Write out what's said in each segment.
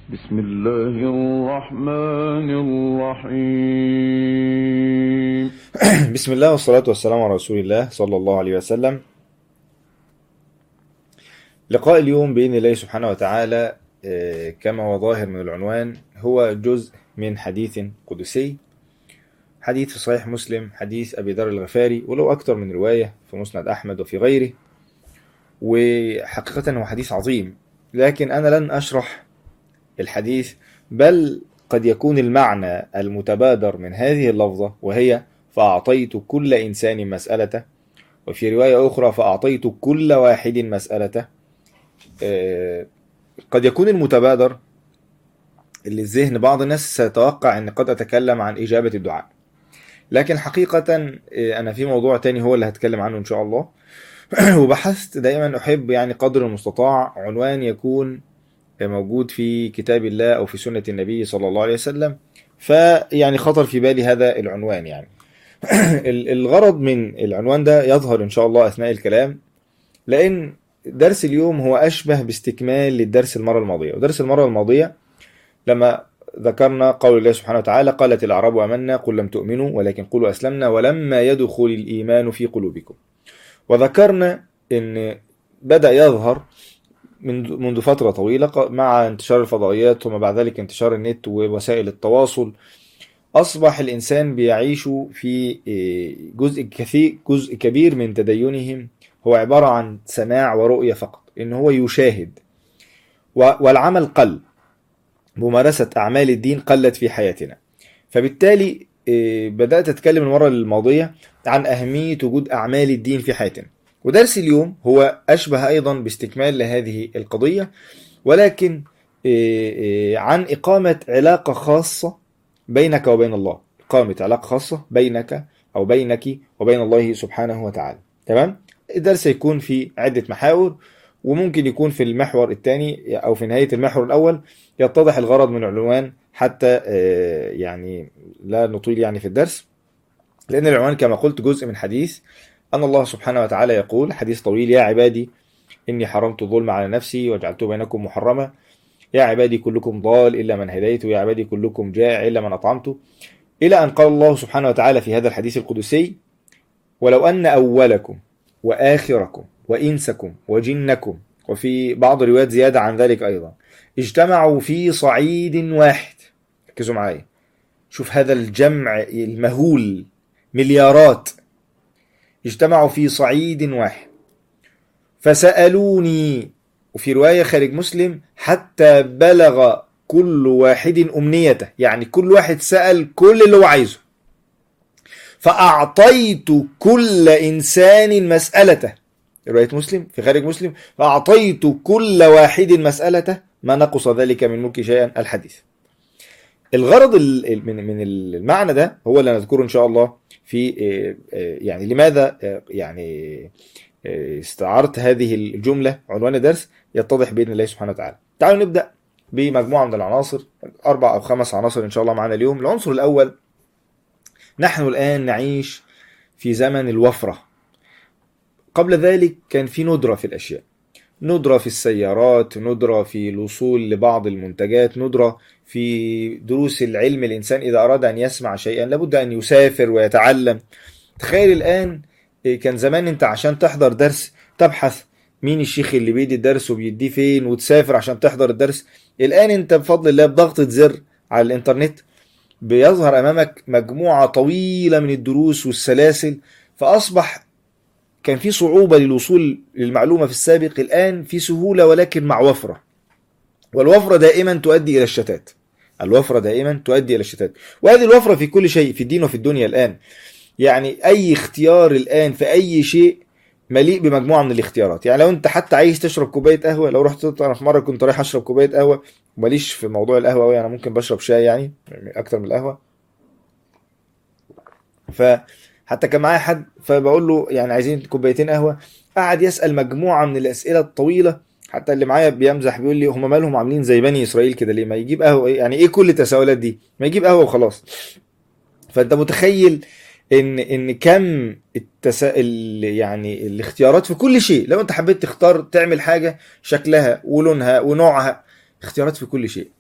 بسم الله الرحمن الرحيم بسم الله والصلاة والسلام على رسول الله صلى الله عليه وسلم لقاء اليوم بإذن الله سبحانه وتعالى آه، كما هو ظاهر من العنوان هو جزء من حديث قدسي حديث في صحيح مسلم حديث أبي ذر الغفاري ولو أكثر من رواية في مسند أحمد وفي غيره وحقيقة هو حديث عظيم لكن أنا لن أشرح الحديث بل قد يكون المعنى المتبادر من هذه اللفظة وهي فأعطيت كل إنسان مسألته وفي رواية أخرى فأعطيت كل واحد مسألته آه، قد يكون المتبادر اللي الذهن بعض الناس سيتوقع أن قد أتكلم عن إجابة الدعاء لكن حقيقة آه، أنا في موضوع تاني هو اللي هتكلم عنه إن شاء الله وبحثت دائما أحب يعني قدر المستطاع عنوان يكون موجود في كتاب الله أو في سنة النبي صلى الله عليه وسلم فيعني خطر في بالي هذا العنوان يعني ال- الغرض من العنوان ده يظهر إن شاء الله أثناء الكلام لأن درس اليوم هو أشبه باستكمال للدرس المرة الماضية ودرس المرة الماضية لما ذكرنا قول الله سبحانه وتعالى قالت الأعراب آمنا قل لم تؤمنوا ولكن قولوا أسلمنا ولما يدخل الإيمان في قلوبكم وذكرنا أن بدأ يظهر منذ منذ فترة طويلة ق- مع انتشار الفضائيات وما بعد ذلك انتشار النت ووسائل التواصل أصبح الإنسان بيعيش في إيه، جزء كثير جزء كبير من تدينهم هو عبارة عن سماع ورؤية فقط إن هو يشاهد و- والعمل قل ممارسة أعمال الدين قلت في حياتنا فبالتالي إيه، بدأت أتكلم المرة الماضية عن أهمية وجود أعمال الدين في حياتنا ودرس اليوم هو أشبه أيضا باستكمال لهذه القضية ولكن إيه، إيه، عن إقامة علاقة خاصة بينك وبين الله إقامة علاقة خاصة بينك أو بينك وبين الله سبحانه وتعالى تمام الدرس يكون في عدة محاور وممكن يكون في المحور الثاني أو في نهاية المحور الأول يتضح الغرض من العنوان حتى آه، يعني لا نطيل يعني في الدرس لأن العنوان كما قلت جزء من حديث أن الله سبحانه وتعالى يقول حديث طويل يا عبادي إني حرمت الظلم على نفسي وجعلته بينكم محرما يا عبادي كلكم ضال إلا من هديت ويا عبادي كلكم جائع إلا من أطعمت إلى أن قال الله سبحانه وتعالى في هذا الحديث القدسي ولو أن أولكم وآخركم وإنسكم وجنكم وفي بعض الروايات زيادة عن ذلك أيضا اجتمعوا في صعيد واحد ركزوا معايا شوف هذا الجمع المهول مليارات اجتمعوا في صعيد واحد فسألوني وفي رواية خارج مسلم حتى بلغ كل واحد أمنيته يعني كل واحد سأل كل اللي هو عايزه فأعطيت كل إنسان مسألته رواية مسلم في خارج مسلم فأعطيت كل واحد مسألته ما نقص ذلك من ملك شيئا الحديث الغرض ال- ال- من من المعنى ده هو اللي نذكره ان شاء الله في آه، آه، يعني لماذا آه، يعني آه، استعرت هذه الجمله عنوان الدرس يتضح باذن الله سبحانه وتعالى. تعالوا نبدا بمجموعه من العناصر اربع او خمس عناصر ان شاء الله معنا اليوم. العنصر الاول نحن الان نعيش في زمن الوفره. قبل ذلك كان في ندره في الاشياء. ندرة في السيارات ندرة في الوصول لبعض المنتجات ندرة في دروس العلم الإنسان إذا أراد أن يسمع شيئا لابد أن يسافر ويتعلم تخيل الآن إيه، كان زمان أنت عشان تحضر درس تبحث مين الشيخ اللي بيدي الدرس وبيديه فين وتسافر عشان تحضر الدرس الآن أنت بفضل الله بضغطة زر على الإنترنت بيظهر أمامك مجموعة طويلة من الدروس والسلاسل فأصبح كان في صعوبة للوصول للمعلومة في السابق الآن في سهولة ولكن مع وفرة والوفرة دائما تؤدي إلى الشتات الوفرة دائما تؤدي إلى الشتات وهذه الوفرة في كل شيء في الدين وفي الدنيا الآن يعني أي اختيار الآن في أي شيء مليء بمجموعة من الاختيارات يعني لو أنت حتى عايز تشرب كوباية قهوة لو رحت أنا في مرة كنت رايح أشرب كوباية قهوة ماليش في موضوع القهوة أوي أنا ممكن بشرب شاي يعني أكتر من القهوة فحتى كان معايا حد فبقول له يعني عايزين كوبايتين قهوة قعد يسأل مجموعة من الأسئلة الطويلة حتى اللي معايا بيمزح بيقول لي هم مالهم عاملين زي بني اسرائيل كده ليه ما يجيب قهوه يعني ايه كل التساؤلات دي ما يجيب قهوه وخلاص فانت متخيل ان ان كم التساؤل يعني الاختيارات في كل شيء لو انت حبيت تختار تعمل حاجه شكلها ولونها ونوعها اختيارات في كل شيء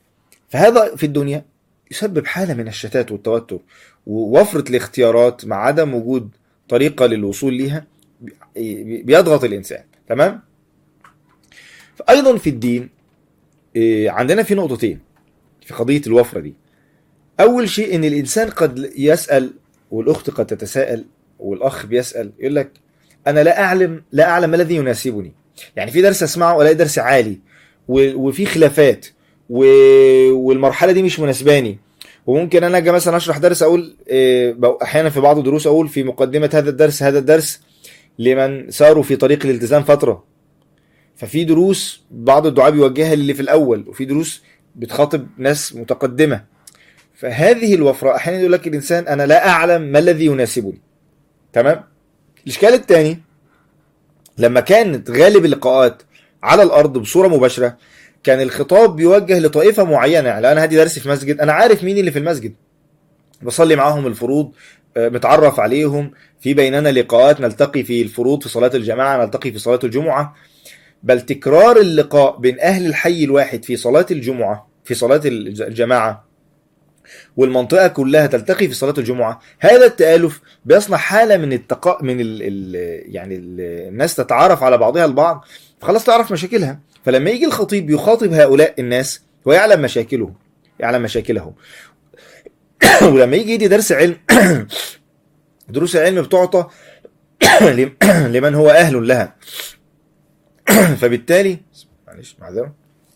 فهذا في الدنيا يسبب حالة من الشتات والتوتر ووفرة الاختيارات مع عدم وجود طريقة للوصول ليها بي- بيضغط الإنسان تمام؟ أيضا في الدين إيه، عندنا في نقطتين في قضية الوفرة دي أول شيء إن الإنسان قد يسأل والأخت قد تتساءل والأخ بيسأل يقول لك أنا لا أعلم لا أعلم ما الذي يناسبني يعني في درس أسمعه ولا درس عالي و- وفي خلافات و- والمرحلة دي مش مناسباني وممكن انا اجي مثلا اشرح درس اقول إيه، بق- احيانا في بعض الدروس اقول في مقدمه هذا الدرس هذا الدرس لمن ساروا في طريق الالتزام فتره ففي دروس بعض الدعاء بيوجهها للي في الاول وفي دروس بتخاطب ناس متقدمه فهذه الوفره احيانا يقول لك الانسان انا لا اعلم ما الذي يناسبني تمام الاشكال الثاني لما كانت غالب اللقاءات على الارض بصوره مباشره كان الخطاب بيوجه لطائفه معينه يعني لو انا هدي درس في مسجد انا عارف مين اللي في المسجد بصلي معاهم الفروض آه، متعرف عليهم في بيننا لقاءات نلتقي في الفروض في صلاه الجماعه نلتقي في صلاه الجمعه بل تكرار اللقاء بين اهل الحي الواحد في صلاه الجمعه في صلاه الج- الجماعه والمنطقه كلها تلتقي في صلاه الجمعه هذا التالف بيصنع حاله من التقاء من ال ال يعني ال الناس تتعرف على بعضها البعض فخلاص تعرف مشاكلها فلما يجي الخطيب يخاطب هؤلاء الناس هو يعلم مشاكلهم يعلم مشاكلهم ولما يجي يدي درس علم دروس العلم بتعطى لم- لمن هو اهل لها فبالتالي معلش معذره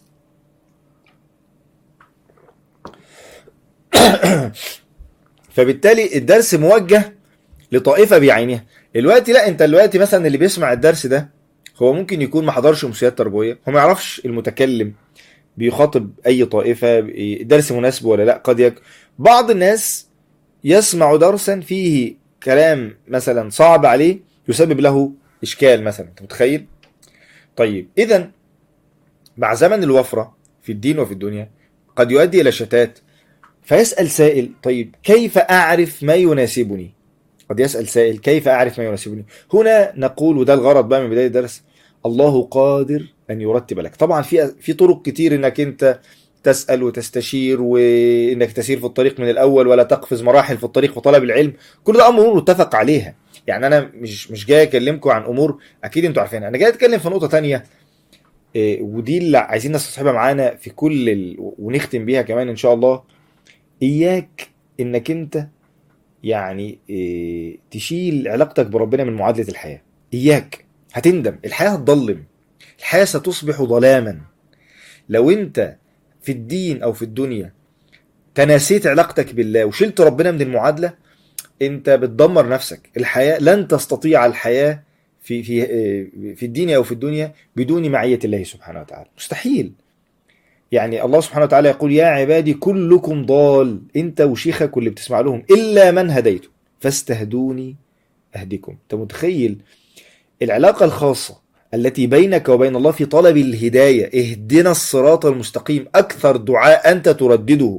فبالتالي الدرس موجه لطائفه بعينها دلوقتي لا انت دلوقتي مثلا اللي بيسمع الدرس ده هو ممكن يكون ما حضرش امسيات تربويه هو ما يعرفش المتكلم بيخاطب اي طائفه الدرس مناسب ولا لا قد يك بعض الناس يسمع درسا فيه كلام مثلا صعب عليه يسبب له اشكال مثلا انت متخيل طيب اذا مع زمن الوفره في الدين وفي الدنيا قد يؤدي الى شتات فيسال سائل طيب كيف اعرف ما يناسبني قد يسال سائل كيف اعرف ما يناسبني هنا نقول وده الغرض بقى من بدايه الدرس الله قادر ان يرتب لك طبعا في في طرق كتير انك انت تسال وتستشير وانك تسير في الطريق من الاول ولا تقفز مراحل في الطريق في طلب العلم كل ده امور متفق عليها يعني انا مش مش جاي اكلمكم عن امور اكيد انتوا عارفينها انا جاي اتكلم في نقطه تانية إيه، ودي اللي عايزين نستصحبها معانا في كل ال... ونختم بيها كمان ان شاء الله اياك انك انت يعني إيه، تشيل علاقتك بربنا من معادله الحياه اياك هتندم الحياه هتضلم الحياه ستصبح ظلاما لو انت في الدين او في الدنيا تناسيت علاقتك بالله وشلت ربنا من المعادله انت بتدمر نفسك الحياه لن تستطيع الحياه في في في الدين او في الدنيا بدون معيه الله سبحانه وتعالى مستحيل يعني الله سبحانه وتعالى يقول يا عبادي كلكم ضال انت وشيخك واللي بتسمع لهم الا من هديته فاستهدوني اهدكم انت متخيل العلاقه الخاصه التي بينك وبين الله في طلب الهدايه اهدنا الصراط المستقيم اكثر دعاء انت تردده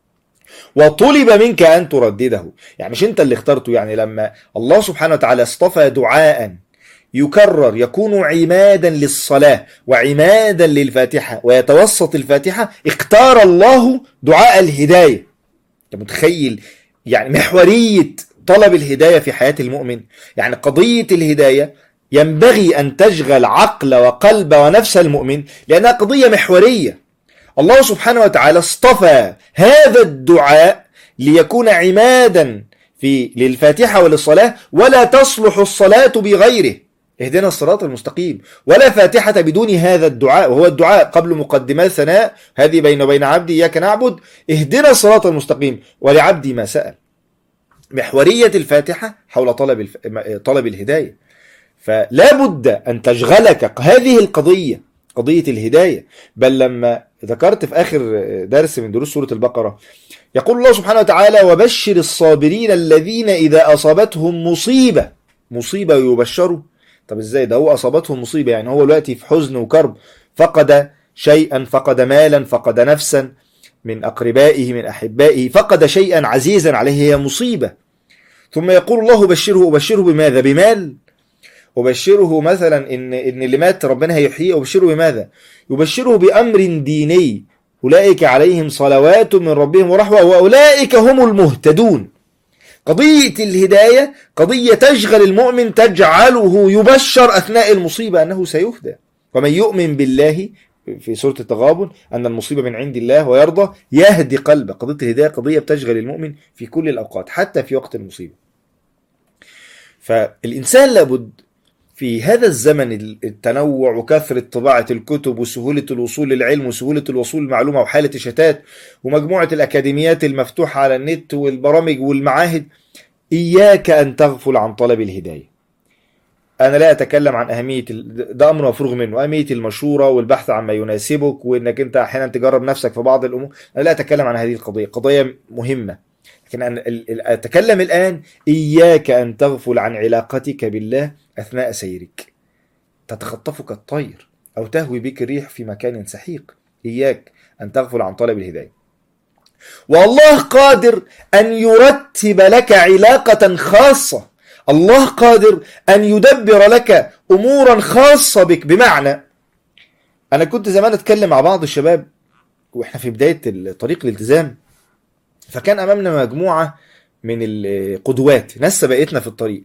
وطلب منك ان تردده يعني مش انت اللي اخترته يعني لما الله سبحانه وتعالى اصطفى دعاء يكرر يكون عمادا للصلاة وعمادا للفاتحة ويتوسط الفاتحة اختار الله دعاء الهداية انت متخيل يعني محورية طلب الهداية في حياة المؤمن يعني قضية الهداية ينبغي أن تشغل عقل وقلب ونفس المؤمن لأنها قضية محورية الله سبحانه وتعالى اصطفى هذا الدعاء ليكون عمادا في للفاتحة وللصلاة ولا تصلح الصلاة بغيره اهدنا الصراط المستقيم ولا فاتحة بدون هذا الدعاء وهو الدعاء قبل مقدمات ثناء هذه بين وبين عبدي إياك نعبد اهدنا الصراط المستقيم ولعبدي ما سأل محورية الفاتحة حول طلب الف... طلب الهداية فلا بد أن تشغلك هذه القضية قضية الهداية بل لما ذكرت في آخر درس من دروس سورة البقرة يقول الله سبحانه وتعالى وبشر الصابرين الذين إذا أصابتهم مصيبة مصيبة يبشروا طب ازاي ده هو أصابتهم مصيبة يعني هو دلوقتي في حزن وكرب فقد شيئا فقد مالا فقد نفسا من أقربائه من أحبائه فقد شيئا عزيزا عليه هي مصيبة ثم يقول الله بشره أبشره بماذا بمال أبشره مثلا إن إن اللي مات ربنا هيحييه أبشره بماذا؟ يبشره بأمر ديني أولئك عليهم صلوات من ربهم ورحمة وأولئك هم المهتدون قضية الهداية قضية تشغل المؤمن تجعله يبشر أثناء المصيبة أنه سيهدى ومن يؤمن بالله في سورة التغابن أن المصيبة من عند الله ويرضى يهدي قلبه قضية الهداية قضية بتشغل المؤمن في كل الأوقات حتى في وقت المصيبة فالإنسان لابد في هذا الزمن التنوع وكثرة طباعة الكتب وسهولة الوصول للعلم وسهولة الوصول للمعلومة وحالة الشتات ومجموعة الأكاديميات المفتوحة على النت والبرامج والمعاهد إياك أن تغفل عن طلب الهداية أنا لا أتكلم عن أهمية ال- ده أمر مفروغ منه أهمية المشورة والبحث عن ما يناسبك وإنك أنت أحيانا تجرب نفسك في بعض الأمور أنا لا أتكلم عن هذه القضية قضية مهمة لكن أنا ال- ال- أتكلم الآن إياك أن تغفل عن علاقتك بالله أثناء سيرك تتخطفك الطير أو تهوي بك الريح في مكان سحيق إياك أن تغفل عن طلب الهداية والله قادر أن يرتب لك علاقة خاصة الله قادر أن يدبر لك أمورا خاصة بك بمعنى أنا كنت زمان أتكلم مع بعض الشباب وإحنا في بداية طريق الالتزام فكان أمامنا مجموعة من القدوات ناس سبقتنا في الطريق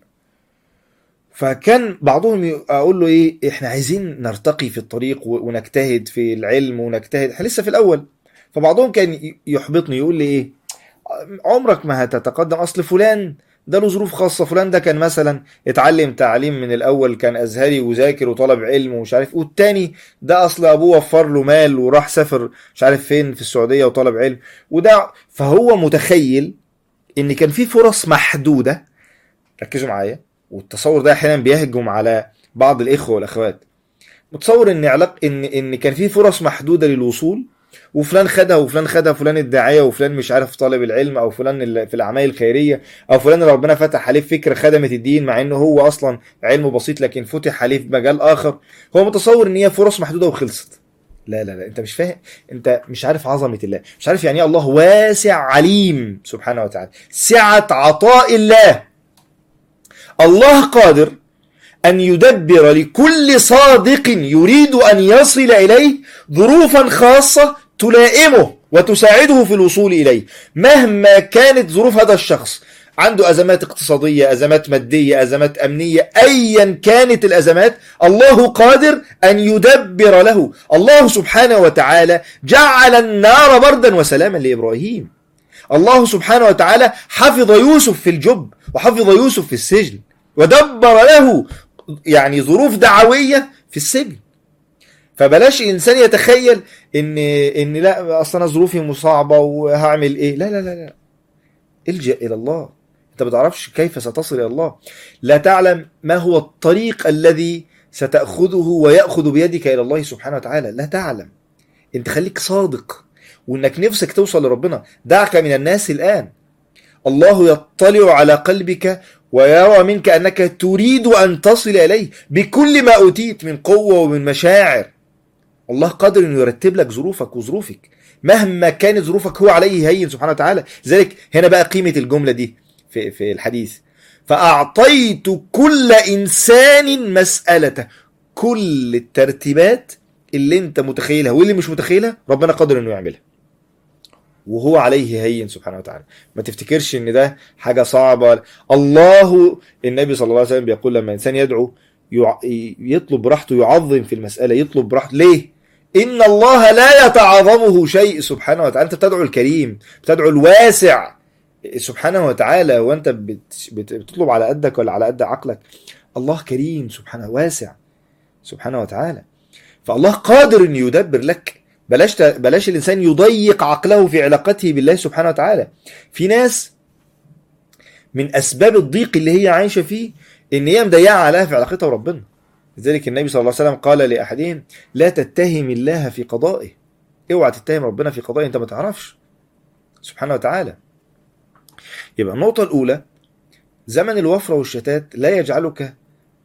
فكان بعضهم ي- اقول له ايه احنا عايزين نرتقي في الطريق و- ونجتهد في العلم ونجتهد احنا لسه في الاول فبعضهم كان ي- يحبطني يقول لي ايه عمرك ما هتتقدم اصل فلان ده له ظروف خاصة فلان ده كان مثلا اتعلم تعليم من الأول كان أزهري وذاكر وطلب علم ومش عارف والتاني ده أصل أبوه وفر له مال وراح سافر مش عارف فين في السعودية وطلب علم وده فهو متخيل إن كان في فرص محدودة ركزوا معايا والتصور ده احيانا بيهجم على بعض الاخوه والاخوات متصور ان علاق ان ان كان في فرص محدوده للوصول وفلان خدها وفلان خدها فلان الداعيه وفلان مش عارف طالب العلم او فلان اللي في الاعمال الخيريه او فلان اللي ربنا فتح عليه فكره خدمه الدين مع انه هو اصلا علمه بسيط لكن فتح عليه في مجال اخر هو متصور ان هي فرص محدوده وخلصت لا لا لا انت مش فاهم انت مش عارف عظمه الله مش عارف يعني ايه الله واسع عليم سبحانه وتعالى سعه عطاء الله الله قادر أن يدبر لكل صادق يريد أن يصل إليه ظروفا خاصة تلائمه وتساعده في الوصول إليه مهما كانت ظروف هذا الشخص عنده أزمات اقتصادية أزمات مادية أزمات أمنية أيا كانت الأزمات الله قادر أن يدبر له الله سبحانه وتعالى جعل النار بردا وسلاما لإبراهيم الله سبحانه وتعالى حفظ يوسف في الجب وحفظ يوسف في السجن ودبر له يعني ظروف دعوية في السجن فبلاش الانسان يتخيل ان ان لا اصل انا ظروفي صعبه وهعمل ايه لا لا لا لا الجا الى الله انت ما تعرفش كيف ستصل الى الله لا تعلم ما هو الطريق الذي ستاخذه وياخذ بيدك الى الله سبحانه وتعالى لا تعلم انت خليك صادق وانك نفسك توصل لربنا دعك من الناس الان الله يطلع على قلبك ويرى منك انك تريد ان تصل اليه بكل ما اوتيت من قوه ومن مشاعر الله قادر انه يرتب لك ظروفك وظروفك مهما كانت ظروفك هو عليه هين سبحانه وتعالى ذلك هنا بقى قيمه الجمله دي في في الحديث فاعطيت كل انسان مسالته كل الترتيبات اللي انت متخيلها واللي مش متخيلها ربنا قادر انه يعملها وهو عليه هين سبحانه وتعالى ما تفتكرش ان ده حاجه صعبه الله النبي صلى الله عليه وسلم بيقول لما انسان يدعو يع... يطلب براحته يعظم في المساله يطلب براحته ليه ان الله لا يتعاظمه شيء سبحانه وتعالى انت بتدعو الكريم بتدعو الواسع سبحانه وتعالى وانت بت... بت... بتطلب على قدك ولا على قد عقلك الله كريم سبحانه واسع سبحانه وتعالى فالله قادر ان يدبر لك بلاش بلاش الانسان يضيق عقله في علاقته بالله سبحانه وتعالى في ناس من اسباب الضيق اللي هي عايشه فيه ان هي مضيعه عليها في علاقتها بربنا لذلك النبي صلى الله عليه وسلم قال لاحدهم لا تتهم الله في قضائه اوعى تتهم ربنا في قضائه انت ما تعرفش سبحانه وتعالى يبقى النقطه الاولى زمن الوفره والشتات لا يجعلك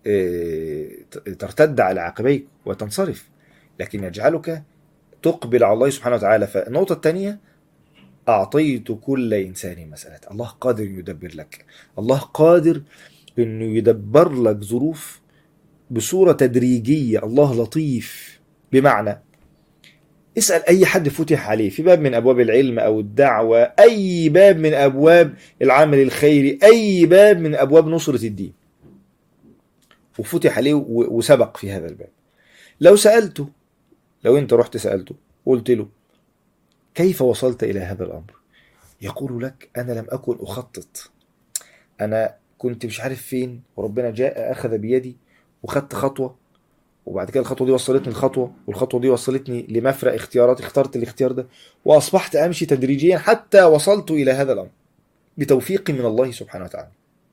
ترتد على عقبيك وتنصرف لكن يجعلك تقبل على الله سبحانه وتعالى فالنقطة الثانية أعطيت كل إنسان مسألة الله قادر يدبر لك الله قادر أنه يدبر لك ظروف بصورة تدريجية الله لطيف بمعنى اسأل أي حد فتح عليه في باب من أبواب العلم أو الدعوة أي باب من أبواب العمل الخيري أي باب من أبواب نصرة الدين وفتح عليه و- وسبق في هذا الباب لو سألته لو أنت رحت سألته قلت له كيف وصلت إلى هذا الأمر يقول لك أنا لم أكن أخطط أنا كنت مش عارف فين وربنا جاء أخذ بيدي وخدت خطوة وبعد كده الخطوه دي وصلتني لخطوه والخطوه دي وصلتني لمفرق اختيارات اخترت الاختيار ده واصبحت امشي تدريجيا حتى وصلت الى هذا الامر بتوفيق من الله سبحانه وتعالى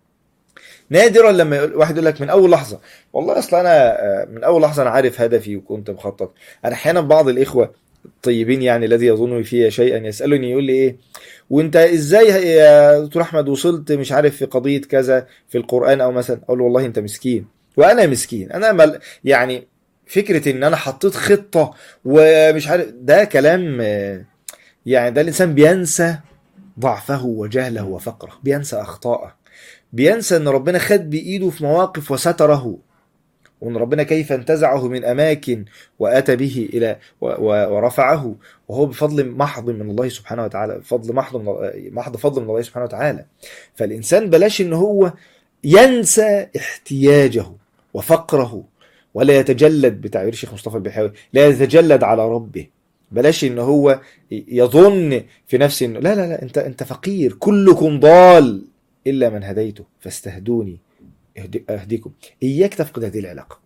نادرا لما يقول واحد يقول لك من اول لحظه والله اصل انا آه، من اول لحظه انا عارف هدفي وكنت مخطط انا احيانا بعض الاخوه الطيبين يعني الذي يظن في شيئا يسالني يقول لي ايه وانت ازاي يا دكتور احمد وصلت مش عارف في قضيه كذا في القران او مثلا اقول له والله انت مسكين وانا مسكين انا مل يعني فكره ان انا حطيت خطه ومش عارف ده كلام آه، يعني ده الانسان بينسى ضعفه وجهله وفقره بينسى اخطائه بينسى ان ربنا خد بايده في مواقف وستره وان ربنا كيف انتزعه من اماكن واتى به الى و- و- ورفعه وهو بفضل محض من الله سبحانه وتعالى فضل محض من محض فضل من الله سبحانه وتعالى فالانسان بلاش ان هو ينسى احتياجه وفقره ولا يتجلد بتعبير الشيخ مصطفى البحاوي لا يتجلد على ربه بلاش ان هو يظن في نفسه انه لا لا لا انت انت فقير كلكم ضال الا من هديته فاستهدوني اهدي- اهديكم اياك تفقد هذه العلاقه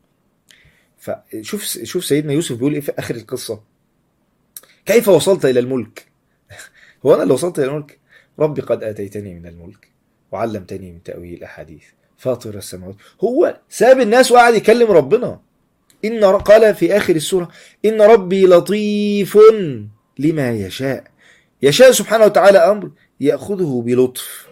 فشوف شوف سيدنا يوسف بيقول ايه في اخر القصه كيف وصلت الى الملك هو انا اللي وصلت الى الملك ربي قد اتيتني من الملك وعلمتني من تاويل الاحاديث فاطر السماوات هو ساب الناس وقعد يكلم ربنا إن ر- قال في آخر السورة إن ربي لطيف لما يشاء يشاء سبحانه وتعالى أمر يأخذه بلطف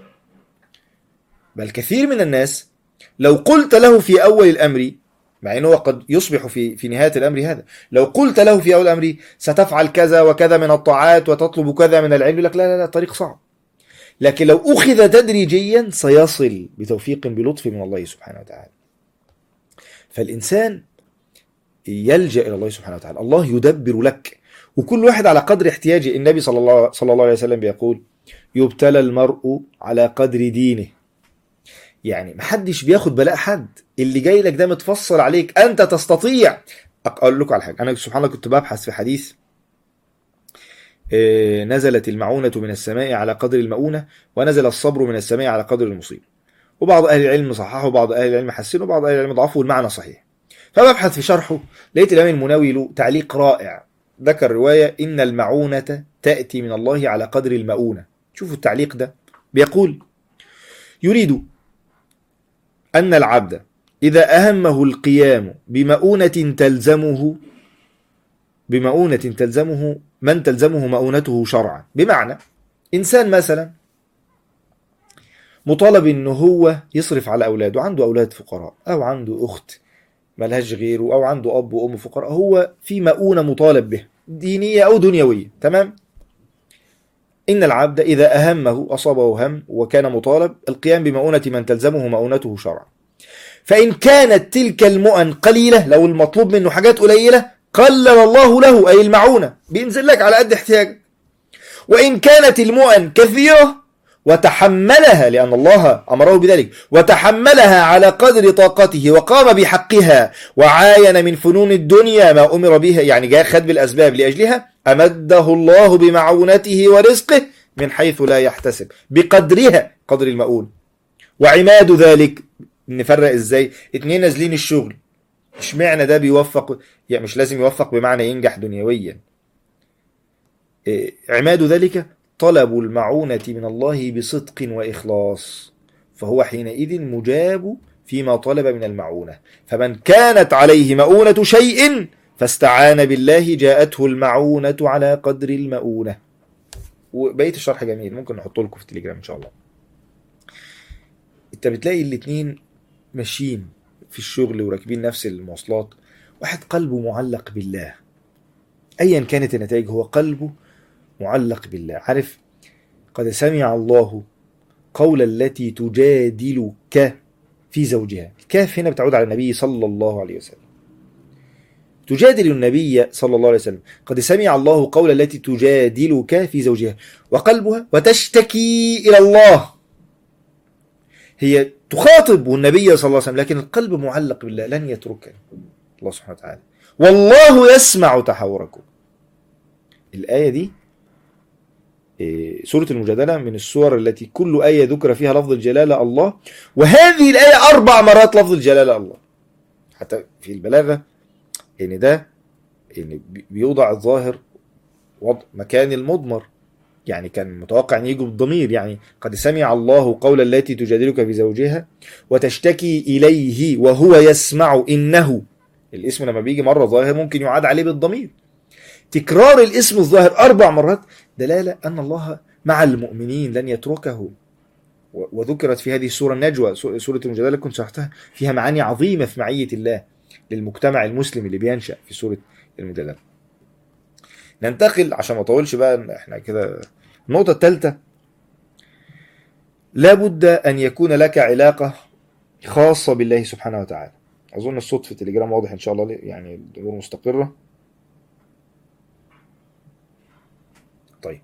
بل كثير من الناس لو قلت له في أول الأمر مع أنه قد يصبح في في نهاية الأمر هذا لو قلت له في أول الأمر ستفعل كذا وكذا من الطاعات وتطلب كذا من العلم يقول لك لا لا لا طريق صعب لكن لو أخذ تدريجيا سيصل بتوفيق بلطف من الله سبحانه وتعالى فالإنسان يلجأ إلى الله سبحانه وتعالى الله يدبر لك وكل واحد على قدر احتياجه النبي صلى الله, صلى الله عليه وسلم بيقول يبتلى المرء على قدر دينه يعني محدش بياخد بلاء حد اللي جاي لك ده متفصل عليك أنت تستطيع أقول لكم على حاجة أنا سبحان الله كنت ببحث في حديث آه، نزلت المعونة من السماء على قدر المؤونة ونزل الصبر من السماء على قدر المصيبة وبعض أهل العلم صححه وبعض أهل العلم حسنه وبعض أهل العلم ضعفه والمعنى صحيح فببحث في شرحه لقيت الإمام المناوي له تعليق رائع ذكر رواية إن المعونة تأتي من الله على قدر المؤونة شوفوا التعليق ده بيقول يريد أن العبد إذا أهمه القيام بمؤونة تلزمه بمؤونة تلزمه من تلزمه مؤونته شرعا بمعنى إنسان مثلا مطالب إنه هو يصرف على أولاده عنده أولاد فقراء أو عنده أخت ملهاش غيره أو عنده أب وأم فقراء هو في مؤونة مطالب به دينية أو دنيوية تمام إن العبد إذا أهمه أصابه هم وكان مطالب القيام بمؤونة من تلزمه مؤونته شرعا فإن كانت تلك المؤن قليلة لو المطلوب منه حاجات قليلة قلل الله له أي المعونة بينزل لك على قد احتياجك وإن كانت المؤن كثيرة وتحملها لأن الله أمره بذلك وتحملها على قدر طاقته وقام بحقها وعاين من فنون الدنيا ما أمر بها يعني جاء خد بالأسباب لأجلها أمده الله بمعونته ورزقه من حيث لا يحتسب بقدرها قدر المؤون وعماد ذلك نفرق ازاي اتنين نازلين الشغل اشمعنى ده بيوفق يعني مش لازم يوفق بمعنى ينجح دنيويا إيه، عماد ذلك طلب المعونة من الله بصدق وإخلاص فهو حينئذ مجاب فيما طلب من المعونة فمن كانت عليه مؤونة شيء فاستعان بالله جاءته المعونة على قدر المؤونة وبقية الشرح جميل ممكن نحطه لكم في التليجرام إن شاء الله انت بتلاقي الاتنين ماشيين في الشغل وراكبين نفس المواصلات واحد قلبه معلق بالله ايا كانت النتائج هو قلبه معلق بالله عارف قد سمع الله قول التي تجادلك في زوجها الكاف هنا بتعود على النبي صلى الله عليه وسلم تجادل النبي صلى الله عليه وسلم قد سمع الله قول التي تجادلك في زوجها وقلبها وتشتكي إلى الله هي تخاطب النبي صلى الله عليه وسلم لكن القلب معلق بالله لن يتركني الله سبحانه وتعالى والله يسمع تحاوركم الآية دي إيه، سورة المجادلة من السور التي كل آية ذكر فيها لفظ الجلالة الله وهذه الآية أربع مرات لفظ الجلالة الله حتى في البلاغة إن ده إن بي- بيوضع الظاهر وضع مكان المضمر يعني كان متوقع ان يجوا بالضمير يعني قد سمع الله قول التي تجادلك في زوجها وتشتكي اليه وهو يسمع انه الاسم لما بيجي مره ظاهر ممكن يعاد عليه بالضمير تكرار الاسم الظاهر اربع مرات دلاله ان الله مع المؤمنين لن يتركه و- وذكرت في هذه السوره النجوى سو- سوره المجادله كنت شرحتها فيها معاني عظيمه في معيه الله للمجتمع المسلم اللي بينشا في سوره المجادله ننتقل عشان ما اطولش بقى احنا كده النقطة الثالثة لابد أن يكون لك علاقة خاصة بالله سبحانه وتعالى أظن الصوت في التليجرام واضح إن شاء الله يعني الأمور مستقرة طيب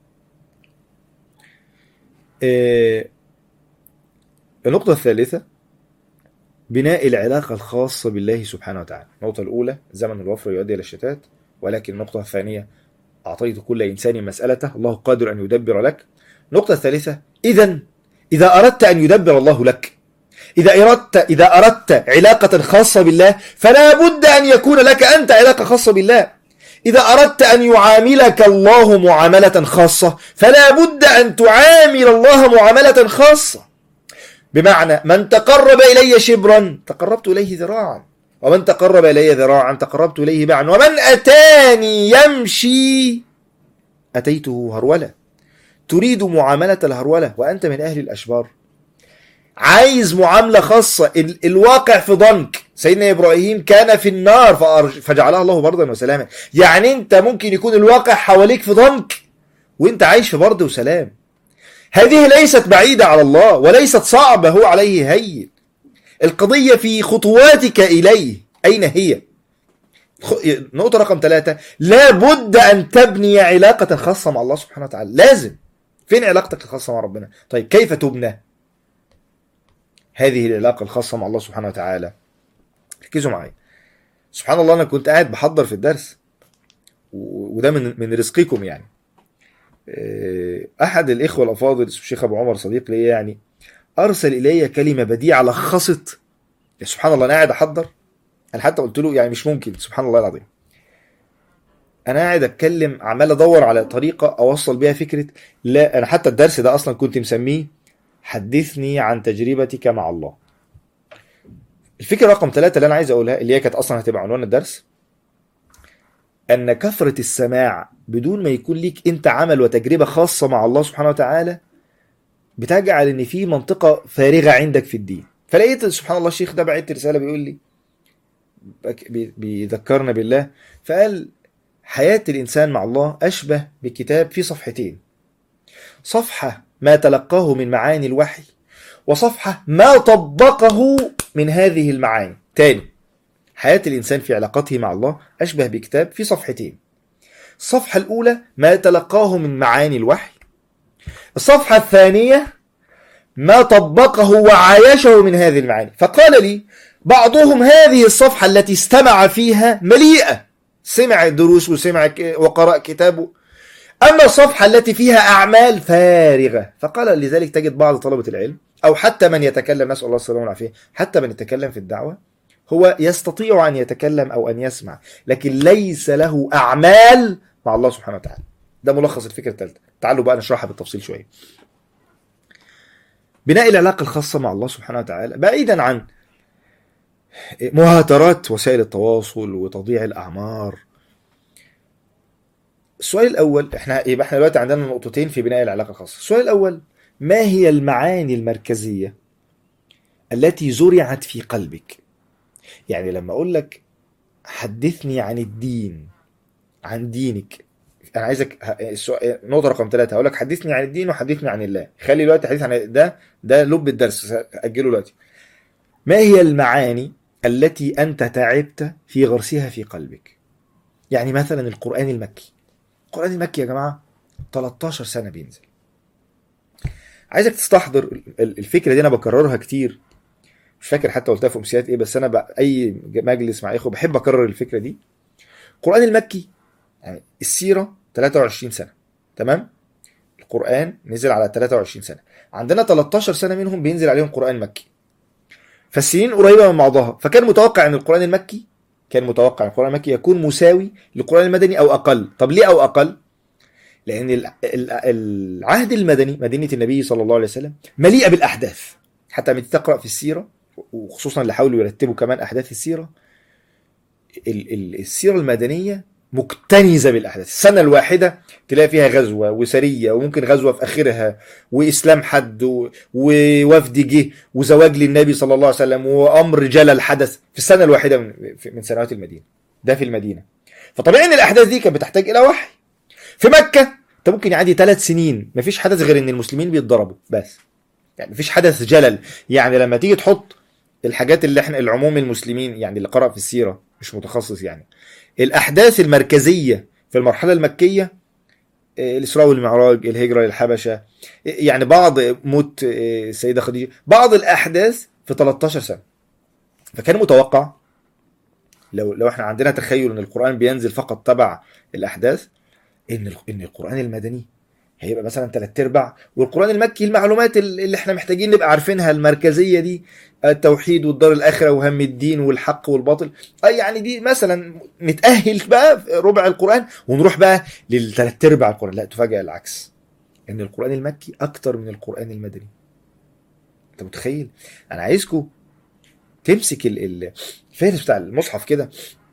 آه، النقطة الثالثة بناء العلاقة الخاصة بالله سبحانه وتعالى النقطة الأولى زمن الوفر يؤدي إلى الشتات ولكن النقطة الثانية أعطيت كل إنسان مسألته الله قادر أن يدبر لك النقطة الثالثة إذا إذا أردت أن يدبر الله لك إذا أردت إذا أردت علاقة خاصة بالله فلا بد أن يكون لك أنت علاقة خاصة بالله إذا أردت أن يعاملك الله معاملة خاصة فلا بد أن تعامل الله معاملة خاصة بمعنى من تقرب إلي شبرا تقربت إليه ذراعا ومن تقرب إلي ذراعا تقربت إليه باعا ومن أتاني يمشي أتيته هرولة تريد معاملة الهرولة وأنت من أهل الأشبار عايز معاملة خاصة ال- الواقع في ضنك سيدنا إبراهيم كان في النار فأرج- فجعلها الله بردا وسلاما يعني أنت ممكن يكون الواقع حواليك في ضنك وأنت عايش في برد وسلام هذه ليست بعيدة على الله وليست صعبة هو عليه هين القضية في خطواتك إليه أين هي خ- نقطة رقم ثلاثة لا بد أن تبني علاقة خاصة مع الله سبحانه وتعالى لازم فين علاقتك الخاصة مع ربنا طيب كيف تبنى هذه العلاقة الخاصة مع الله سبحانه وتعالى ركزوا معايا سبحان الله أنا كنت قاعد بحضر في الدرس و- وده من من رزقكم يعني آه، أحد الإخوة الأفاضل اسمه الشيخ أبو عمر صديق لي يعني أرسل إلي كلمة بديعة لخصت يا سبحان الله أنا قاعد أحضر أنا حتى قلت له يعني مش ممكن سبحان الله العظيم أنا قاعد أتكلم عمال أدور على طريقة أوصل بيها فكرة لا أنا حتى الدرس ده أصلا كنت مسميه حدثني عن تجربتك مع الله الفكرة رقم ثلاثة اللي أنا عايز أقولها اللي هي كانت أصلا هتبقى عنوان الدرس أن كثرة السماع بدون ما يكون ليك أنت عمل وتجربة خاصة مع الله سبحانه وتعالى بتجعل ان في منطقه فارغه عندك في الدين فلقيت سبحان الله الشيخ ده بعت رساله بيقول لي بك- بي- بيذكرنا بالله فقال حياه الانسان مع الله اشبه بكتاب فيه صفحتين صفحه ما تلقاه من معاني الوحي وصفحه ما طبقه من هذه المعاني تاني حياه الانسان في علاقته مع الله اشبه بكتاب فيه صفحتين الصفحه الاولى ما تلقاه من معاني الوحي الصفحة الثانية ما طبقه وعايشه من هذه المعاني فقال لي بعضهم هذه الصفحة التي استمع فيها مليئة سمع الدروس وسمع ك- وقرأ كتابه أما الصفحة التي فيها أعمال فارغة فقال لذلك تجد بعض طلبة العلم أو حتى من يتكلم نسأل الله السلامة والعافية حتى من يتكلم في الدعوة هو يستطيع أن يتكلم أو أن يسمع لكن ليس له أعمال مع الله سبحانه وتعالى ده ملخص الفكرة الثالثة تعالوا بقى نشرحها بالتفصيل شوية بناء العلاقة الخاصة مع الله سبحانه وتعالى بعيدا عن مهاترات وسائل التواصل وتضييع الأعمار السؤال الأول احنا يبقى احنا دلوقتي عندنا نقطتين في بناء العلاقة الخاصة السؤال الأول ما هي المعاني المركزية التي زرعت في قلبك يعني لما أقول لك حدثني عن الدين عن دينك انا عايزك ه- السؤال نقطه رقم ثلاثة هقول لك حدثني عن الدين وحدثني عن الله خلي دلوقتي حديث عن ده ده لب الدرس اجله دلوقتي ما هي المعاني التي انت تعبت في غرسها في قلبك يعني مثلا القرآن المكي القرآن المكي يا جماعة 13 سنة بينزل عايزك تستحضر ال- الفكرة دي أنا بكررها كتير مش فاكر حتى قلتها في أمسيات إيه بس أنا بقى أي مجلس مع إخوة بحب أكرر الفكرة دي القرآن المكي يعني السيرة 23 سنة تمام القرآن نزل على 23 سنة عندنا 13 سنة منهم بينزل عليهم قرآن مكي فالسنين قريبة من بعضها فكان متوقع ان القرآن المكي كان متوقع ان القرآن المكي يكون مساوي للقرآن المدني او اقل طب ليه او اقل لان ال- ال- العهد المدني مدينة النبي صلى الله عليه وسلم مليئة بالاحداث حتى لما تقرأ في السيرة وخصوصا اللي حاولوا يرتبوا كمان احداث السيرة ال- ال- السيرة المدنية مكتنزة بالاحداث السنة الواحدة تلاقي فيها غزوة وسرية وممكن غزوة في اخرها واسلام حد و- ووفد جه وزواج للنبي صلى الله عليه وسلم وامر جلى الحدث في السنه الواحده من في- من سنوات المدينه ده في المدينه فطبيعي ان الاحداث دي كانت بتحتاج الى وحي في مكه انت ممكن يعدي ثلاث سنين مفيش حدث غير ان المسلمين بيتضربوا بس يعني مفيش حدث جلل يعني لما تيجي تحط الحاجات اللي احنا العموم المسلمين يعني اللي قرأ في السيره مش متخصص يعني الاحداث المركزيه في المرحله المكيه آه، الاسراء والمعراج الهجره للحبشه يعني بعض موت آه، السيده خديجه بعض الاحداث في 13 سنه فكان متوقع لو لو احنا عندنا تخيل ان القران بينزل فقط تبع الاحداث ان ال- ان القران المدني هيبقى مثلا ثلاث ارباع والقران المكي المعلومات ال- اللي احنا محتاجين نبقى عارفينها المركزيه دي التوحيد والدار الاخره وهم الدين والحق والباطل آه يعني دي مثلا نتاهل بقى في ربع القران ونروح بقى للثلاث ارباع القران لا تفاجئ العكس ان القران المكي اكتر من القران المدني انت متخيل انا عايزكم تمسك ال- ال- الفهرس بتاع المصحف كده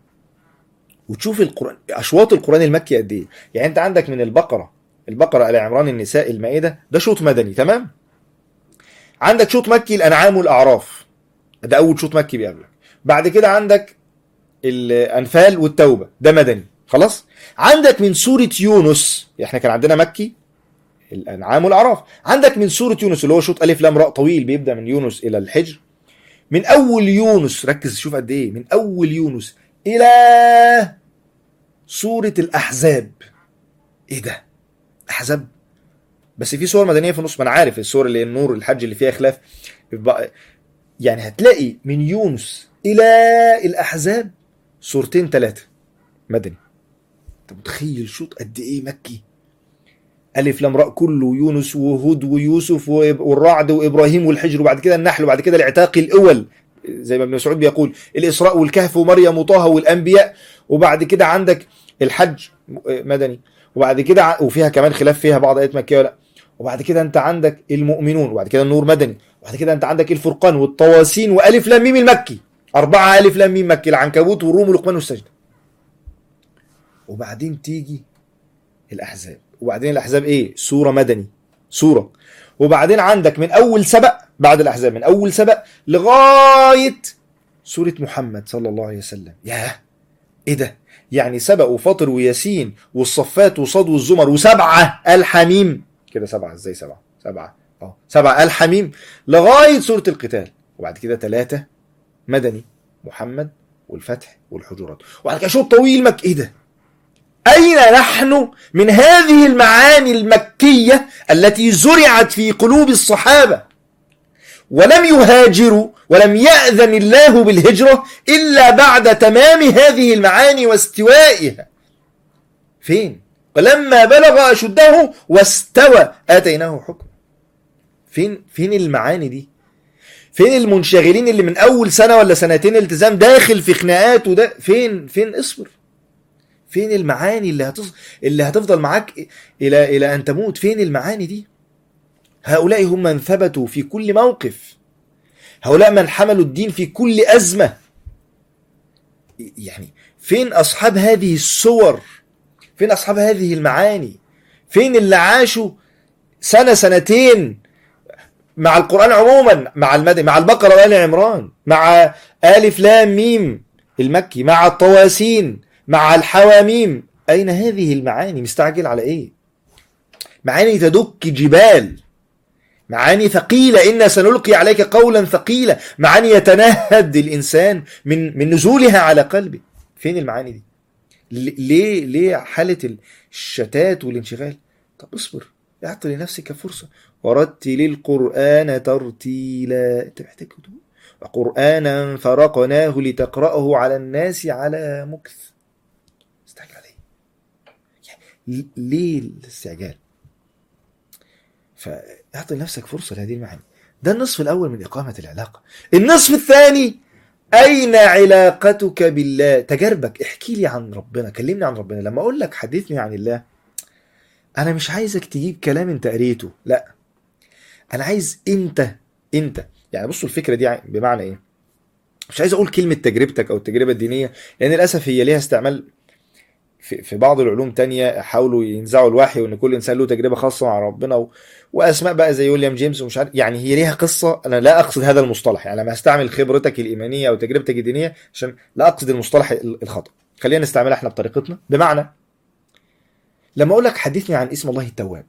وتشوف القران اشواط القران المكي قد ايه يعني انت عندك من البقره البقره ال عمران النساء المائده ده شوط مدني تمام عندك شوط مكي الانعام والاعراف ده اول شوط مكي بيقابلك بعد كده عندك الانفال والتوبه ده مدني خلاص عندك من سوره يونس احنا كان عندنا مكي الانعام والاعراف عندك من سوره يونس اللي هو شوط الف لام راء طويل بيبدا من يونس الى الحجر من اول يونس ركز شوف قد ايه من اول يونس الى سوره الاحزاب ايه ده احزاب بس في صور مدنيه في النص ما انا عارف الصور اللي هي النور الحج اللي فيها خلاف بقى- يعني هتلاقي من يونس الى الاحزاب صورتين ثلاثه مدني انت متخيل شوط قد ايه مكي الف لام راء كله يونس وهود ويوسف وإب- والرعد وابراهيم والحجر وبعد كده النحل وبعد كده العتاق الاول زي ما ابن مسعود بيقول الاسراء والكهف ومريم وطه والانبياء وبعد كده عندك الحج مدني وبعد كده ع- وفيها كمان خلاف فيها بعض ايات مكيه ولا وبعد كده انت عندك المؤمنون وبعد كده النور مدني وبعد كده انت عندك الفرقان والطواسين والف لام ميم المكي اربعه الف لام ميم مكي العنكبوت والروم ولقمان والسجده وبعدين تيجي الاحزاب وبعدين الاحزاب ايه سوره مدني سوره وبعدين عندك من اول سبق بعد الاحزاب من اول سبق لغايه سوره محمد صلى الله عليه وسلم ياه ايه ده يعني سبق وفاطر وياسين والصفات وصاد والزمر وسبعه الحميم كده سبعه ازاي سبعه سبعه اه سبعه الحميم لغايه سوره القتال وبعد كده ثلاثه مدني محمد والفتح والحجرات وبعد كده شوط طويل مك ايه ده أين نحن من هذه المعاني المكية التي زرعت في قلوب الصحابة ولم يهاجروا ولم يأذن الله بالهجرة إلا بعد تمام هذه المعاني واستوائها فين؟ ولما بلغ أشده واستوى آتيناه حكم فين فين المعاني دي؟ فين المنشغلين اللي من أول سنة ولا سنتين التزام داخل في خناقات وده فين فين اصبر فين المعاني اللي هتص... اللي هتفضل معاك الى الى ان تموت فين المعاني دي هؤلاء هم من ثبتوا في كل موقف هؤلاء من حملوا الدين في كل ازمه يعني فين اصحاب هذه الصور فين اصحاب هذه المعاني فين اللي عاشوا سنه سنتين مع القران عموما مع المدني مع البقره وال عمران مع الف لام ميم المكي مع الطواسين مع الحواميم أين هذه المعاني مستعجل على إيه معاني تدك جبال معاني ثقيلة إنا سنلقي عليك قولا ثقيلا معاني يتنهد الإنسان من من نزولها على قلبه فين المعاني دي ل- ليه ليه حاله الشتات والانشغال طب اصبر اعطي لنفسك فرصه ورتل القران ترتيلا انت محتاج هدوء وقرانا فرقناه لتقراه على الناس على مكث استعجل عليه يعني ليه الاستعجال فاعطي لنفسك فرصه لهذه المعاني ده النصف الاول من اقامه العلاقه النصف الثاني اين علاقتك بالله تجاربك احكي لي عن ربنا كلمني عن ربنا لما اقول لك حدثني عن الله انا مش عايزك تجيب كلام انت قريته لا انا عايز انت انت يعني بصوا الفكره دي بمعنى ايه مش عايز اقول كلمه تجربتك او التجربه الدينيه لان للاسف هي ليها استعمال في في بعض العلوم تانية حاولوا ينزعوا الوحي وان كل انسان له تجربه خاصه مع ربنا و... واسماء بقى زي ويليام جيمس ومش عارف يعني هي ليها قصه انا لا اقصد هذا المصطلح يعني لما استعمل خبرتك الايمانيه او تجربتك الدينيه عشان لا اقصد المصطلح ال- الخطا خلينا نستعملها احنا بطريقتنا بمعنى لما اقول لك حدثني عن اسم الله التواب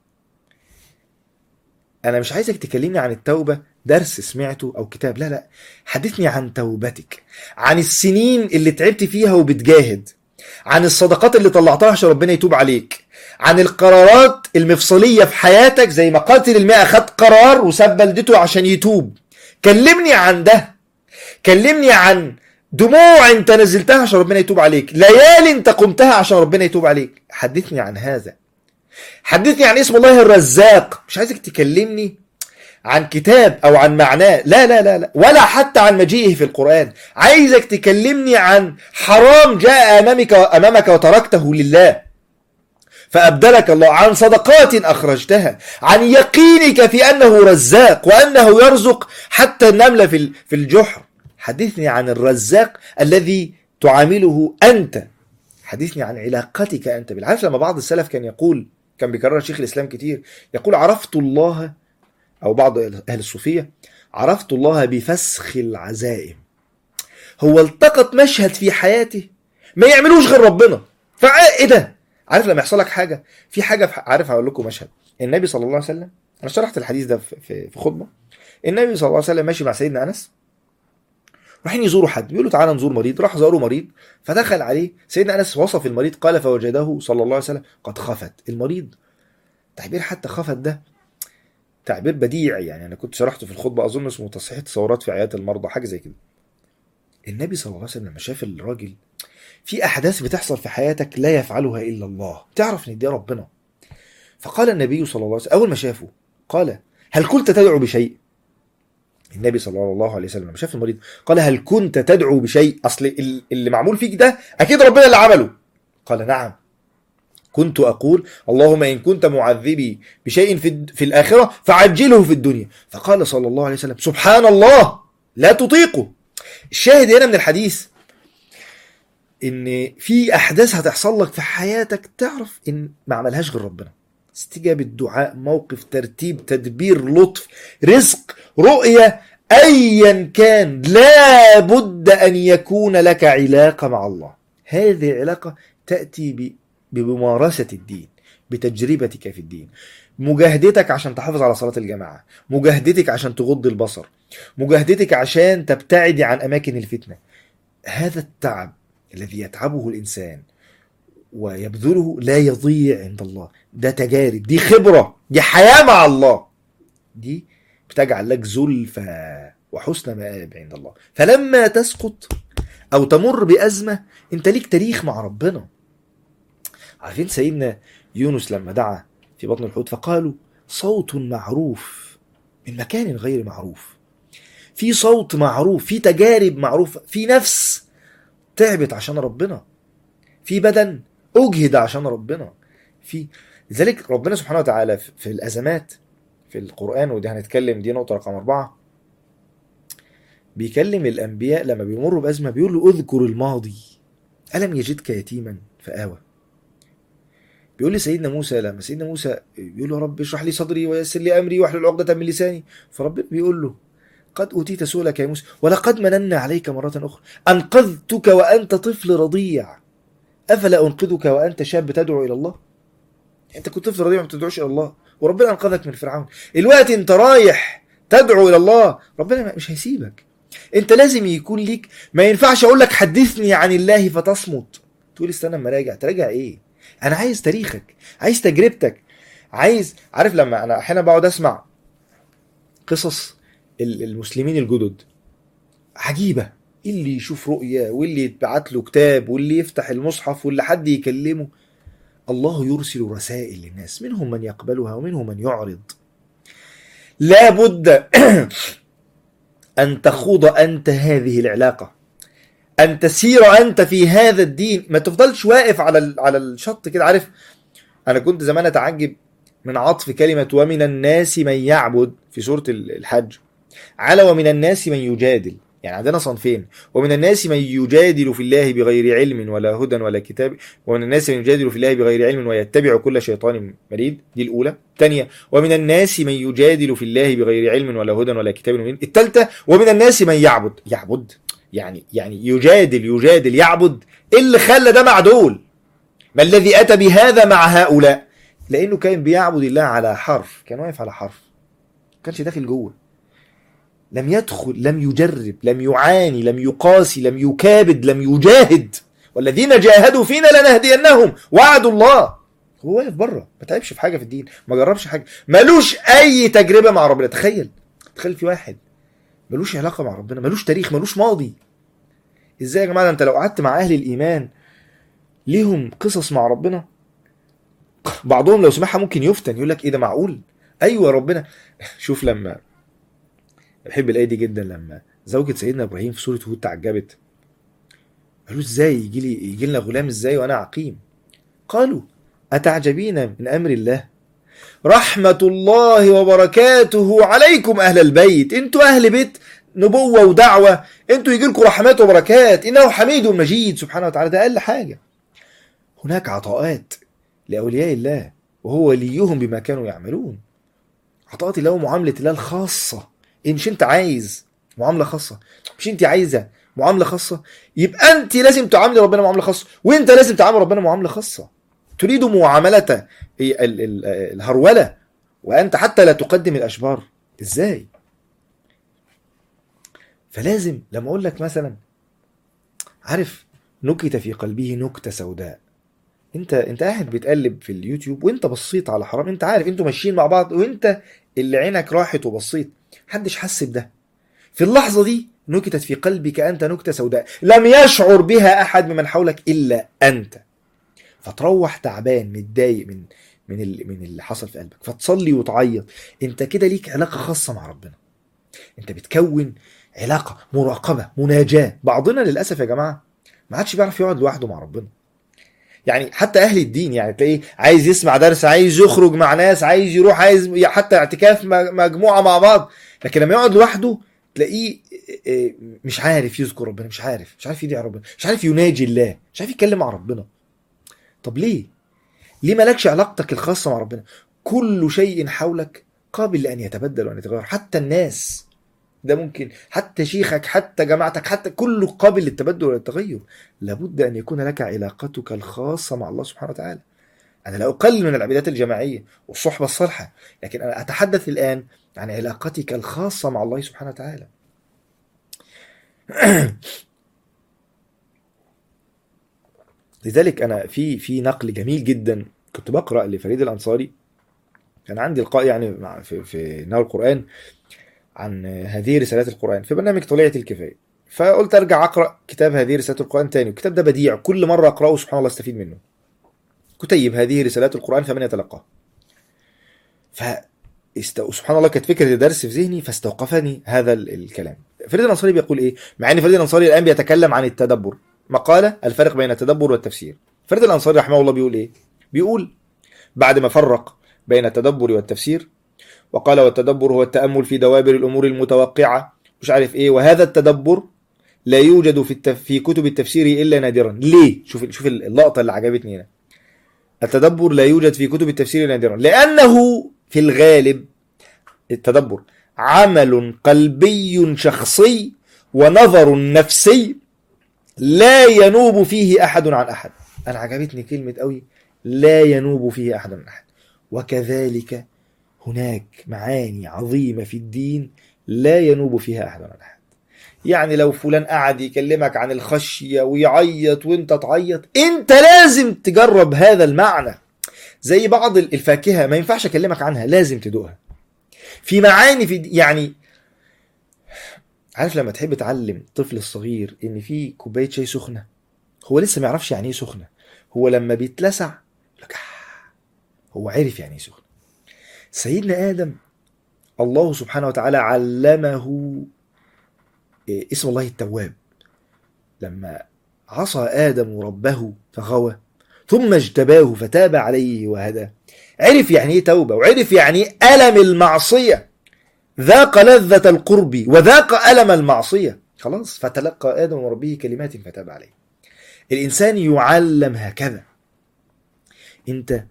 انا مش عايزك تكلمني عن التوبه درس سمعته او كتاب لا لا حدثني عن توبتك عن السنين اللي تعبت فيها وبتجاهد عن الصدقات اللي طلعتها عشان ربنا يتوب عليك عن القرارات المفصلية في حياتك زي ما قاتل المئة خد قرار وساب بلدته عشان يتوب كلمني عن ده كلمني عن دموع انت نزلتها عشان ربنا يتوب عليك ليالي انت قمتها عشان ربنا يتوب عليك حدثني عن هذا حدثني عن اسم الله الرزاق مش عايزك تكلمني عن كتاب او عن معناه لا لا لا لا ولا حتى عن مجيئه في القرآن عايزك تكلمني عن حرام جاء امامك امامك وتركته لله فأبدلك الله عن صدقات أخرجتها عن يقينك في أنه رزاق وأنه يرزق حتى النملة في ال- في الجحر حدثني عن الرزاق الذي تعامله أنت حدثني عن علاقتك أنت بالله عارف لما بعض السلف كان يقول كان بيكرر شيخ الإسلام كتير يقول عرفت الله أو بعض أهل الصوفية عرفت الله بفسخ العزائم هو التقط مشهد في حياته ما يعملوش غير ربنا فايه ده عارف لما يحصل لك حاجه في حاجه في عارف هقول لكم مشهد النبي صلى الله عليه وسلم انا شرحت الحديث ده في في في خطبه النبي صلى الله عليه وسلم ماشي مع سيدنا انس رايحين يزوروا حد بيقولوا تعالى نزور مريض راح زاروا مريض فدخل عليه سيدنا انس وصف المريض قال فوجده صلى الله عليه وسلم قد خفت المريض تعبير حتى خفت ده تعبير بديع يعني انا كنت شرحته في الخطبه اظن اسمه تصحيح تصورات في عيادات المرضى حاجه زي كده النبي صلى الله عليه وسلم لما شاف الراجل في احداث بتحصل في حياتك لا يفعلها الا الله تعرف ان دي ربنا فقال النبي صلى الله عليه وسلم اول ما شافه قال هل كنت تدعو بشيء النبي صلى الله عليه وسلم لما شاف المريض قال هل كنت تدعو بشيء اصل ال- اللي معمول فيك ده اكيد ربنا اللي عمله قال نعم كنت اقول اللهم ان كنت معذبي بشيء في الد- في الاخره فعجله في الدنيا فقال صلى الله عليه وسلم سبحان الله لا تطيقه الشاهد هنا من الحديث ان في احداث هتحصل لك في حياتك تعرف ان ما عملهاش غير ربنا استجابة دعاء موقف ترتيب تدبير لطف رزق رؤية ايا كان لا بد ان يكون لك علاقة مع الله هذه العلاقة تأتي ب- بممارسة الدين بتجربتك في الدين مجاهدتك عشان تحافظ على صلاة الجماعة مجاهدتك عشان تغض البصر مجاهدتك عشان تبتعدي عن أماكن الفتنة هذا التعب الذي يتعبه الإنسان ويبذله لا يضيع عند الله ده تجارب دي خبرة دي حياة مع الله دي بتجعل لك زلفى وحسن مآب عند الله فلما تسقط أو تمر بأزمة أنت ليك تاريخ مع ربنا عارفين سيدنا يونس لما دعا في بطن الحوت فقالوا صوت معروف من مكان غير معروف في صوت معروف في تجارب معروفة في نفس تعبت عشان ربنا في بدن أجهد عشان ربنا في لذلك ربنا سبحانه وتعالى في في الأزمات في القرآن ودي هنتكلم دي نقطة رقم أربعة بيكلم الأنبياء لما بيمروا بأزمة بيقول له اذكر الماضي ألم يجدك يتيما فآوى بيقول لي سيدنا موسى لما سيدنا موسى بيقول له رب اشرح لي صدري ويسر لي امري واحلل عقدة من لساني فربنا بيقول له قد اوتيت سؤلك يا موسى ولقد مننا عليك مرة اخرى انقذتك وانت طفل رضيع افلا انقذك وانت شاب تدعو الى الله انت كنت طفل رضيع ما بتدعوش الى الله وربنا انقذك من فرعون الوقت انت رايح تدعو الى الله ربنا مش هيسيبك انت لازم يكون ليك ما ينفعش اقول لك حدثني عن الله فتصمت تقول استنى اما راجع تراجع ايه انا عايز تاريخك عايز تجربتك عايز عارف لما انا احيانا بقعد اسمع قصص ال- المسلمين الجدد عجيبه اللي يشوف رؤية واللي يتبعت له كتاب واللي يفتح المصحف واللي حد يكلمه الله يرسل رسائل للناس منهم من يقبلها ومنهم من يعرض لا بد أن تخوض أنت هذه العلاقة أن تسير أنت في هذا الدين ما تفضلش واقف على ال- على الشط كده عارف أنا كنت زمان أتعجب من عطف كلمة ومن الناس من يعبد في سورة ال- الحج على ومن الناس من يجادل يعني عندنا صنفين ومن الناس من يجادل في الله بغير علم ولا هدى ولا كتاب ومن الناس من يجادل في الله بغير علم ويتبع كل شيطان مريد دي الأولى الثانية ومن الناس من يجادل في الله بغير علم ولا هدى ولا كتاب منير الثالثة ومن الناس من يعبد يعبد يعني يعني يجادل يجادل يعبد إيه اللي خلى ده مع دول ما الذي أتى بهذا مع هؤلاء لأنه كان بيعبد الله على حرف كان واقف على حرف ما كانش داخل جوه لم يدخل لم يجرب لم يعاني لم يقاسي لم يكابد لم يجاهد والذين جاهدوا فينا لنهدينهم وعد الله هو واقف بره ما تعبش في حاجه في الدين ما جربش حاجه ملوش اي تجربه مع ربنا تخيل تخيل في واحد ملوش علاقه مع ربنا ملوش تاريخ ملوش ماضي ازاي يا جماعه ده انت لو قعدت مع اهل الايمان ليهم قصص مع ربنا بعضهم لو سمعها ممكن يفتن يقول لك ايه ده معقول ايوه ربنا شوف لما بحب الايه دي جدا لما زوجة سيدنا ابراهيم في سوره هود تعجبت قالوا ازاي يجي لي يجي لنا غلام ازاي وانا عقيم قالوا اتعجبين من امر الله رحمة الله وبركاته عليكم اهل البيت انتوا اهل بيت نبوة ودعوة انتوا يجي لكم رحمات وبركات انه حميد مجيد سبحانه وتعالى ده اقل حاجة هناك عطاءات لاولياء الله وهو وليهم بما كانوا يعملون عطاءات الله ومعاملة الله الخاصة إيه مش انت عايز معامله خاصه مش انت عايزه معامله خاصه يبقى انت لازم تعاملي ربنا معامله خاصه وانت لازم تعامل ربنا معامله خاصه تريد معامله ال- ال- الهروله وانت حتى لا تقدم الاشبار ازاي فلازم لما اقول لك مثلا عارف نكت في قلبه نكته سوداء انت انت قاعد بتقلب في اليوتيوب وانت بصيت على حرام انت عارف انتوا ماشيين مع بعض وانت اللي عينك راحت وبصيت محدش حس بده في اللحظة دي نكتت في قلبك أنت نكتة سوداء لم يشعر بها أحد ممن حولك إلا أنت فتروح تعبان متضايق من من ال- من اللي حصل في قلبك فتصلي وتعيط انت كده ليك علاقة خاصة مع ربنا انت بتكون علاقة مراقبة مناجاة بعضنا للأسف يا جماعة ما عادش بيعرف يقعد لوحده مع ربنا يعني حتى اهل الدين يعني تلاقيه عايز يسمع درس عايز يخرج مع ناس عايز يروح عايز حتى اعتكاف م- مجموعه مع بعض لكن لما يقعد لوحده تلاقيه إيه، مش عارف يذكر ربنا مش عارف مش عارف يدعي ربنا مش عارف يناجي الله مش عارف يتكلم مع ربنا طب ليه ليه مالكش علاقتك الخاصه مع ربنا كل شيء حولك قابل لان يتبدل وان يتغير حتى الناس ده ممكن حتى شيخك حتى جماعتك حتى كله قابل للتبدل والتغير لابد ان يكون لك علاقتك الخاصه مع الله سبحانه وتعالى انا لا اقلل من العبادات الجماعيه والصحبه الصالحه لكن انا اتحدث الان عن علاقتك الخاصه مع الله سبحانه وتعالى لذلك انا في في نقل جميل جدا كنت بقرا لفريد الانصاري كان عندي لقاء يعني مع في في نار القران عن هذه رسالات القران في برنامج طليعه الكفايه فقلت ارجع اقرا كتاب هذه رسالات القران تاني الكتاب ده بديع كل مره اقراه سبحان الله استفيد منه كتيب هذه رسالات القران فمن يتلقاه ف است... سبحان الله كانت فكره الدرس في ذهني فاستوقفني هذا ال- الكلام فريد الانصاري بيقول ايه مع ان فريد الانصاري الان بيتكلم عن التدبر مقاله الفرق بين التدبر والتفسير فريد الانصاري رحمه الله بيقول ايه بيقول بعد ما فرق بين التدبر والتفسير وقال والتدبر هو التامل في دوابر الامور المتوقعه مش عارف ايه وهذا التدبر لا يوجد في التف... في كتب التفسير الا نادرا ليه شوف شوف اللقطه اللي عجبتني هنا التدبر لا يوجد في كتب التفسير نادرا لانه في الغالب التدبر عمل قلبي شخصي ونظر نفسي لا ينوب فيه احد عن احد انا عجبتني كلمه قوي لا ينوب فيه احد عن احد وكذلك هناك معاني عظيمه في الدين لا ينوب فيها احد عن احد يعني لو فلان قعد يكلمك عن الخشية ويعيط وانت تعيط انت لازم تجرب هذا المعنى زي بعض الفاكهة ما ينفعش اكلمك عنها لازم تدوقها في معاني في يعني عارف لما تحب تعلم طفل الصغير ان في كوبايه شاي سخنه هو لسه ما يعرفش يعني ايه سخنه هو لما بيتلسع يقول لك آه، هو عرف يعني ايه سخنه سيدنا ادم الله سبحانه وتعالى علمه إيه، اسم الله التواب لما عصى ادم ربه فغوى ثم اجتباه فتاب عليه وهدى عرف يعني ايه توبه وعرف يعني ايه الم المعصيه ذاق لذة القرب وذاق ألم المعصية خلاص فتلقى آدم من ربه كلمات فتاب عليه الإنسان يعلم هكذا أنت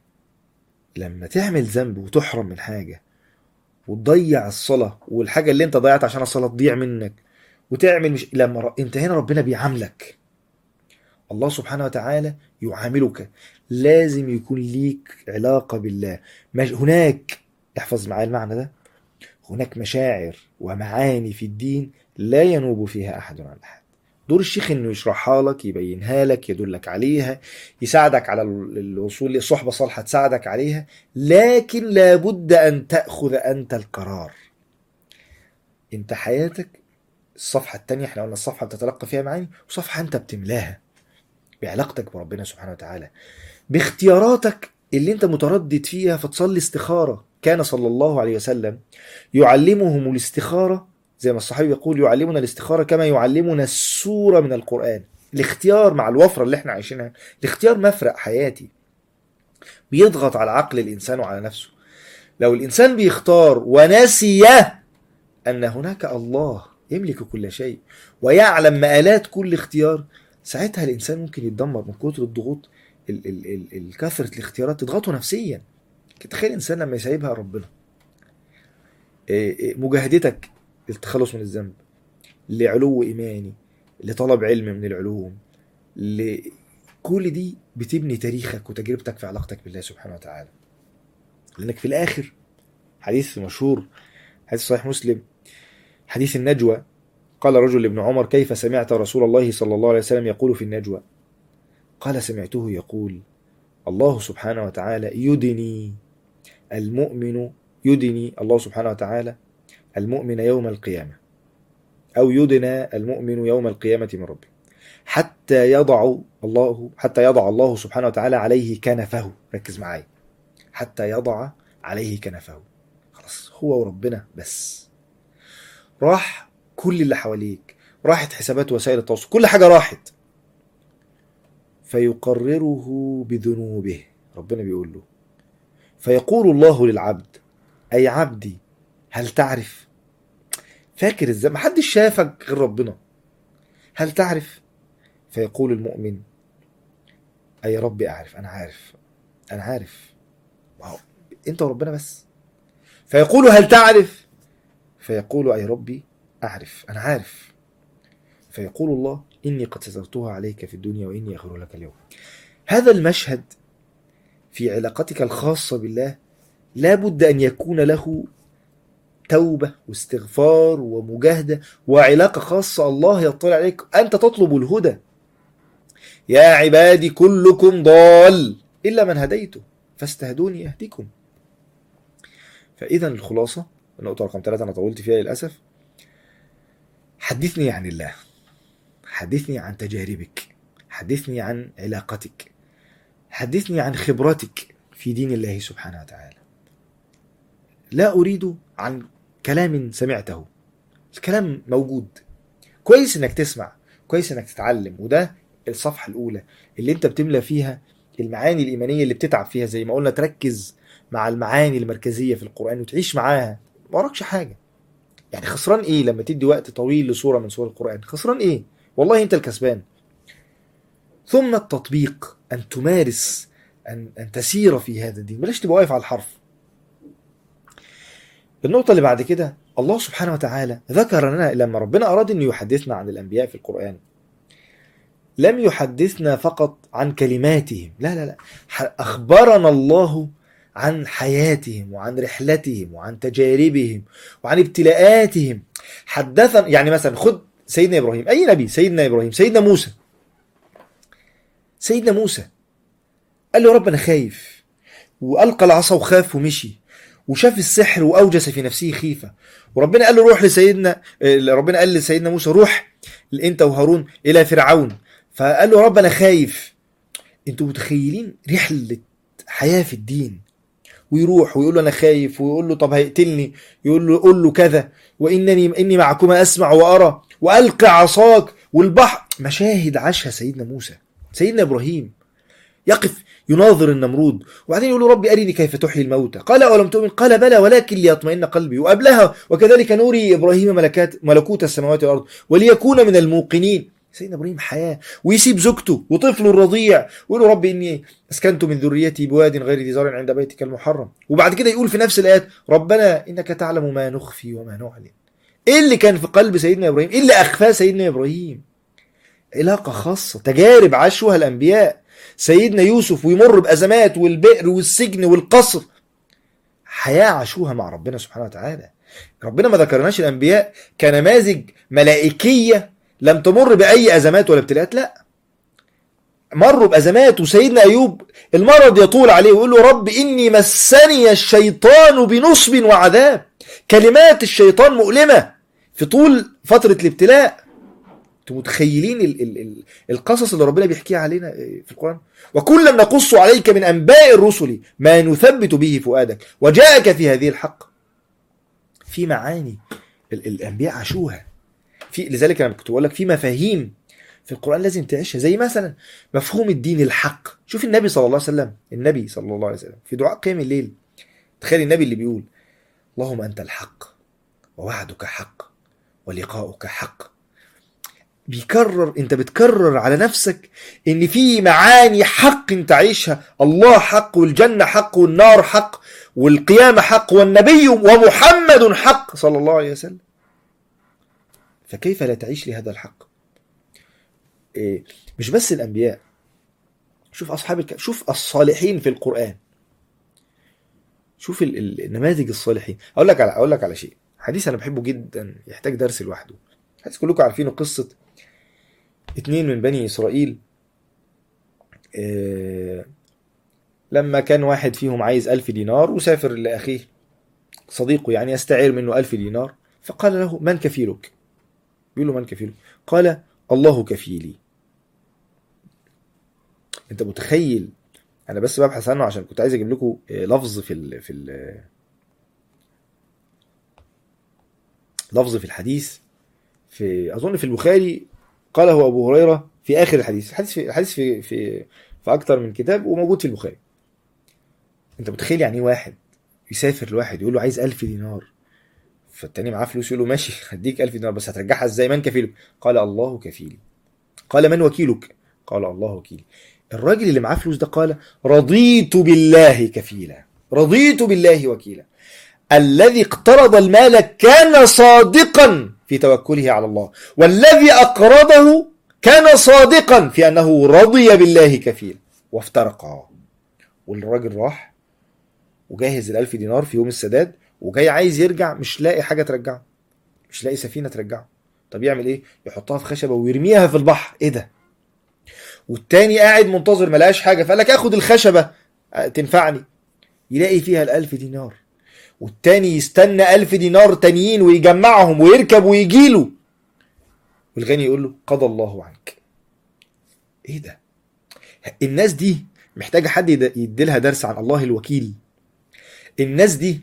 لما تعمل ذنب وتحرم من حاجة وتضيع الصلاة والحاجة اللي أنت ضيعت عشان الصلاة تضيع منك وتعمل مش لما ر... أنت هنا ربنا بيعاملك الله سبحانه وتعالى يعاملك لازم يكون ليك علاقة بالله مش... هناك احفظ معايا المعنى ده هناك مشاعر ومعاني في الدين لا ينوب فيها احد عن احد دور الشيخ انه يشرحها لك يبينها لك يدلك عليها يساعدك على الوصول لصحبة صالحة تساعدك عليها لكن لابد ان تأخذ انت القرار انت حياتك الصفحة التانية احنا قلنا الصفحة بتتلقى فيها معاني وصفحة انت بتملاها بعلاقتك بربنا سبحانه وتعالى باختياراتك اللي انت متردد فيها فتصلي استخارة كان صلى الله عليه وسلم يعلمهم الاستخارة زي ما الصحابي يقول يعلمنا الاستخارة كما يعلمنا السورة من القرآن الاختيار مع الوفرة اللي احنا عايشينها الاختيار مفرق حياتي بيضغط على عقل الإنسان وعلى نفسه لو الإنسان بيختار ونسي أن هناك الله يملك كل شيء ويعلم مآلات كل اختيار ساعتها الإنسان ممكن يتدمر من كتر الضغوط ال- ال- ال- ال- كثرة الاختيارات تضغطه نفسيا تخيل إنسان لما يسيبها ربنا إيه إيه مجاهدتك للتخلص من الذنب لعلو إيماني لطلب علم من العلوم لكل دي بتبني تاريخك وتجربتك في علاقتك بالله سبحانه وتعالى لأنك في الآخر حديث مشهور حديث صحيح مسلم حديث النجوى قال رجل لابن عمر كيف سمعت رسول الله صلى الله عليه وسلم يقول في النجوى قال سمعته يقول الله سبحانه وتعالى يدني المؤمن يدني الله سبحانه وتعالى المؤمن يوم القيامة أو يدنى المؤمن يوم القيامة من ربه حتى يضع الله حتى يضع الله سبحانه وتعالى عليه كنفه ركز معايا حتى يضع عليه كنفه خلاص هو وربنا بس راح كل اللي حواليك راحت حسابات وسائل التواصل كل حاجة راحت فيقرره بذنوبه ربنا بيقول له فيقول الله للعبد أي عبدي هل تعرف فاكر ازاي محدش شافك غير ربنا هل تعرف فيقول المؤمن أي ربي أعرف أنا عارف أنا عارف واو. أنت وربنا بس فيقول هل تعرف فيقول أي ربي أعرف أنا عارف فيقول الله إني قد سترتها عليك في الدنيا وإني أغفر لك اليوم هذا المشهد في علاقتك الخاصة بالله لا بد أن يكون له توبة واستغفار ومجاهدة وعلاقة خاصة الله يطلع عليك أنت تطلب الهدى يا عبادي كلكم ضال إلا من هديته فاستهدوني أهدكم فإذا الخلاصة النقطة رقم ثلاثة أنا طولت فيها للأسف حدثني عن الله حدثني عن تجاربك حدثني عن علاقتك حدثني عن خبرتك في دين الله سبحانه وتعالى لا أريد عن كلام سمعته الكلام موجود كويس انك تسمع كويس انك تتعلم وده الصفحة الأولى اللي انت بتملى فيها المعاني الإيمانية اللي بتتعب فيها زي ما قلنا تركز مع المعاني المركزية في القرآن وتعيش معاها ما وراكش حاجة يعني خسران ايه لما تدي وقت طويل لسورة من سور القرآن خسران ايه والله انت الكسبان ثم التطبيق ان تمارس ان ان تسير في هذا الدين بلاش تبقى واقف على الحرف النقطة اللي بعد كده الله سبحانه وتعالى ذكر لنا لما ربنا أراد أن يحدثنا عن الأنبياء في القرآن لم يحدثنا فقط عن كلماتهم لا لا لا أخبرنا الله عن حياتهم وعن رحلتهم وعن تجاربهم وعن ابتلاءاتهم حدثنا يعني مثلا خد سيدنا ابراهيم اي نبي سيدنا ابراهيم سيدنا موسى سيدنا موسى قال له يا رب انا خايف والقى العصا وخاف ومشي وشاف السحر واوجس في نفسه خيفه وربنا قال له روح لسيدنا آه، ربنا قال لسيدنا موسى روح انت وهارون الى فرعون فقال له يا رب انا خايف انتوا متخيلين رحله حياه في الدين ويروح ويقول له انا خايف ويقول له طب هيقتلني يقول له قول له كذا وانني اني معكما اسمع وارى والق عصاك والبحر مشاهد عاشها سيدنا موسى سيدنا ابراهيم يقف يناظر النمرود وبعدين يقول له ربي ارني كيف تحيي الموتى قال اولم تؤمن قال بلى ولكن ليطمئن قلبي وقبلها وكذلك نوري ابراهيم ملكات ملكوت السماوات والارض وليكون من الموقنين سيدنا ابراهيم حياه ويسيب زوجته وطفله الرضيع ويقول له ربي اني اسكنت من ذريتي بواد غير ذي زرع عند بيتك المحرم وبعد كده يقول في نفس الايات ربنا انك تعلم ما نخفي وما نعلن ايه اللي كان في قلب سيدنا ابراهيم ايه اللي اخفاه سيدنا ابراهيم علاقه خاصه تجارب عاشوها الانبياء سيدنا يوسف ويمر بازمات والبئر والسجن والقصر حياه عاشوها مع ربنا سبحانه وتعالى ربنا ما ذكرناش الانبياء كنماذج ملائكيه لم تمر باي ازمات ولا ابتلاءات لا مروا بازمات وسيدنا ايوب المرض يطول عليه ويقول له رب اني مسني الشيطان بنصب وعذاب كلمات الشيطان مؤلمه في طول فتره الابتلاء انتوا متخيلين ال ال ال القصص اللي ربنا بيحكيها علينا في القران وكلا نقص عليك من انباء الرسل ما نثبت به فؤادك وجاءك في هذه الحق في معاني ال الانبياء عاشوها في لذلك انا كنت بقول لك في مفاهيم في القران لازم تعيشها زي مثلا مفهوم الدين الحق شوف النبي صلى الله عليه وسلم النبي صلى الله عليه وسلم في دعاء قيام الليل تخيل النبي اللي بيقول اللهم انت الحق ووعدك حق ولقاؤك حق بيكرر انت بتكرر على نفسك ان في معاني حق انت عايشها الله حق والجنه حق والنار حق والقيامه حق والنبي ومحمد حق صلى الله عليه وسلم فكيف لا تعيش لهذا الحق إيه مش بس الانبياء شوف اصحاب الك... شوف الصالحين في القران شوف ال- ال- النماذج الصالحين اقول لك على اقول لك على شيء حديث انا بحبه جدا يحتاج درس لوحده حديث كلكم عارفينه قصه اتنين من بني اسرائيل آه، لما كان واحد فيهم عايز ألف دينار وسافر لأخيه صديقه يعني يستعير منه ألف دينار فقال له من كفيلك بيقول له من كفيلك قال الله كفيلي انت متخيل انا بس ببحث عنه عشان كنت عايز اجيب لكم آه، لفظ في ال في ال لفظ في الحديث في اظن في البخاري قاله ابو هريره في اخر الحديث الحديث في الحديث في في في اكتر من كتاب وموجود في البخاري انت متخيل يعني ايه واحد يسافر لواحد يقول له عايز ألف دينار فالتاني معاه فلوس يقول له ماشي هديك ألف دينار بس هترجعها ازاي من كفيلك قال الله كفيلي قال من وكيلك قال الله وكيلي الراجل اللي معاه فلوس ده قال رضيت بالله كفيلا رضيت بالله وكيلا الذي اقترض المال كان صادقا في توكله على الله والذي أقرضه كان صادقا في أنه رضي بالله كفيلا وافترقا والراجل راح وجهز الألف دينار في يوم السداد وجاي عايز يرجع مش لاقي حاجة ترجعه مش لاقي سفينة ترجعه طب يعمل ايه يحطها في خشبة ويرميها في البحر ايه ده والتاني قاعد منتظر ملقاش حاجة فقال لك اخد الخشبة آه، تنفعني يلاقي فيها الألف دينار والتاني يستنى ألف دينار تانيين ويجمعهم ويركب ويجيله والغني يقول له قضى الله عنك ايه ده الناس دي محتاجة حد يد- يديلها درس عن الله الوكيل الناس دي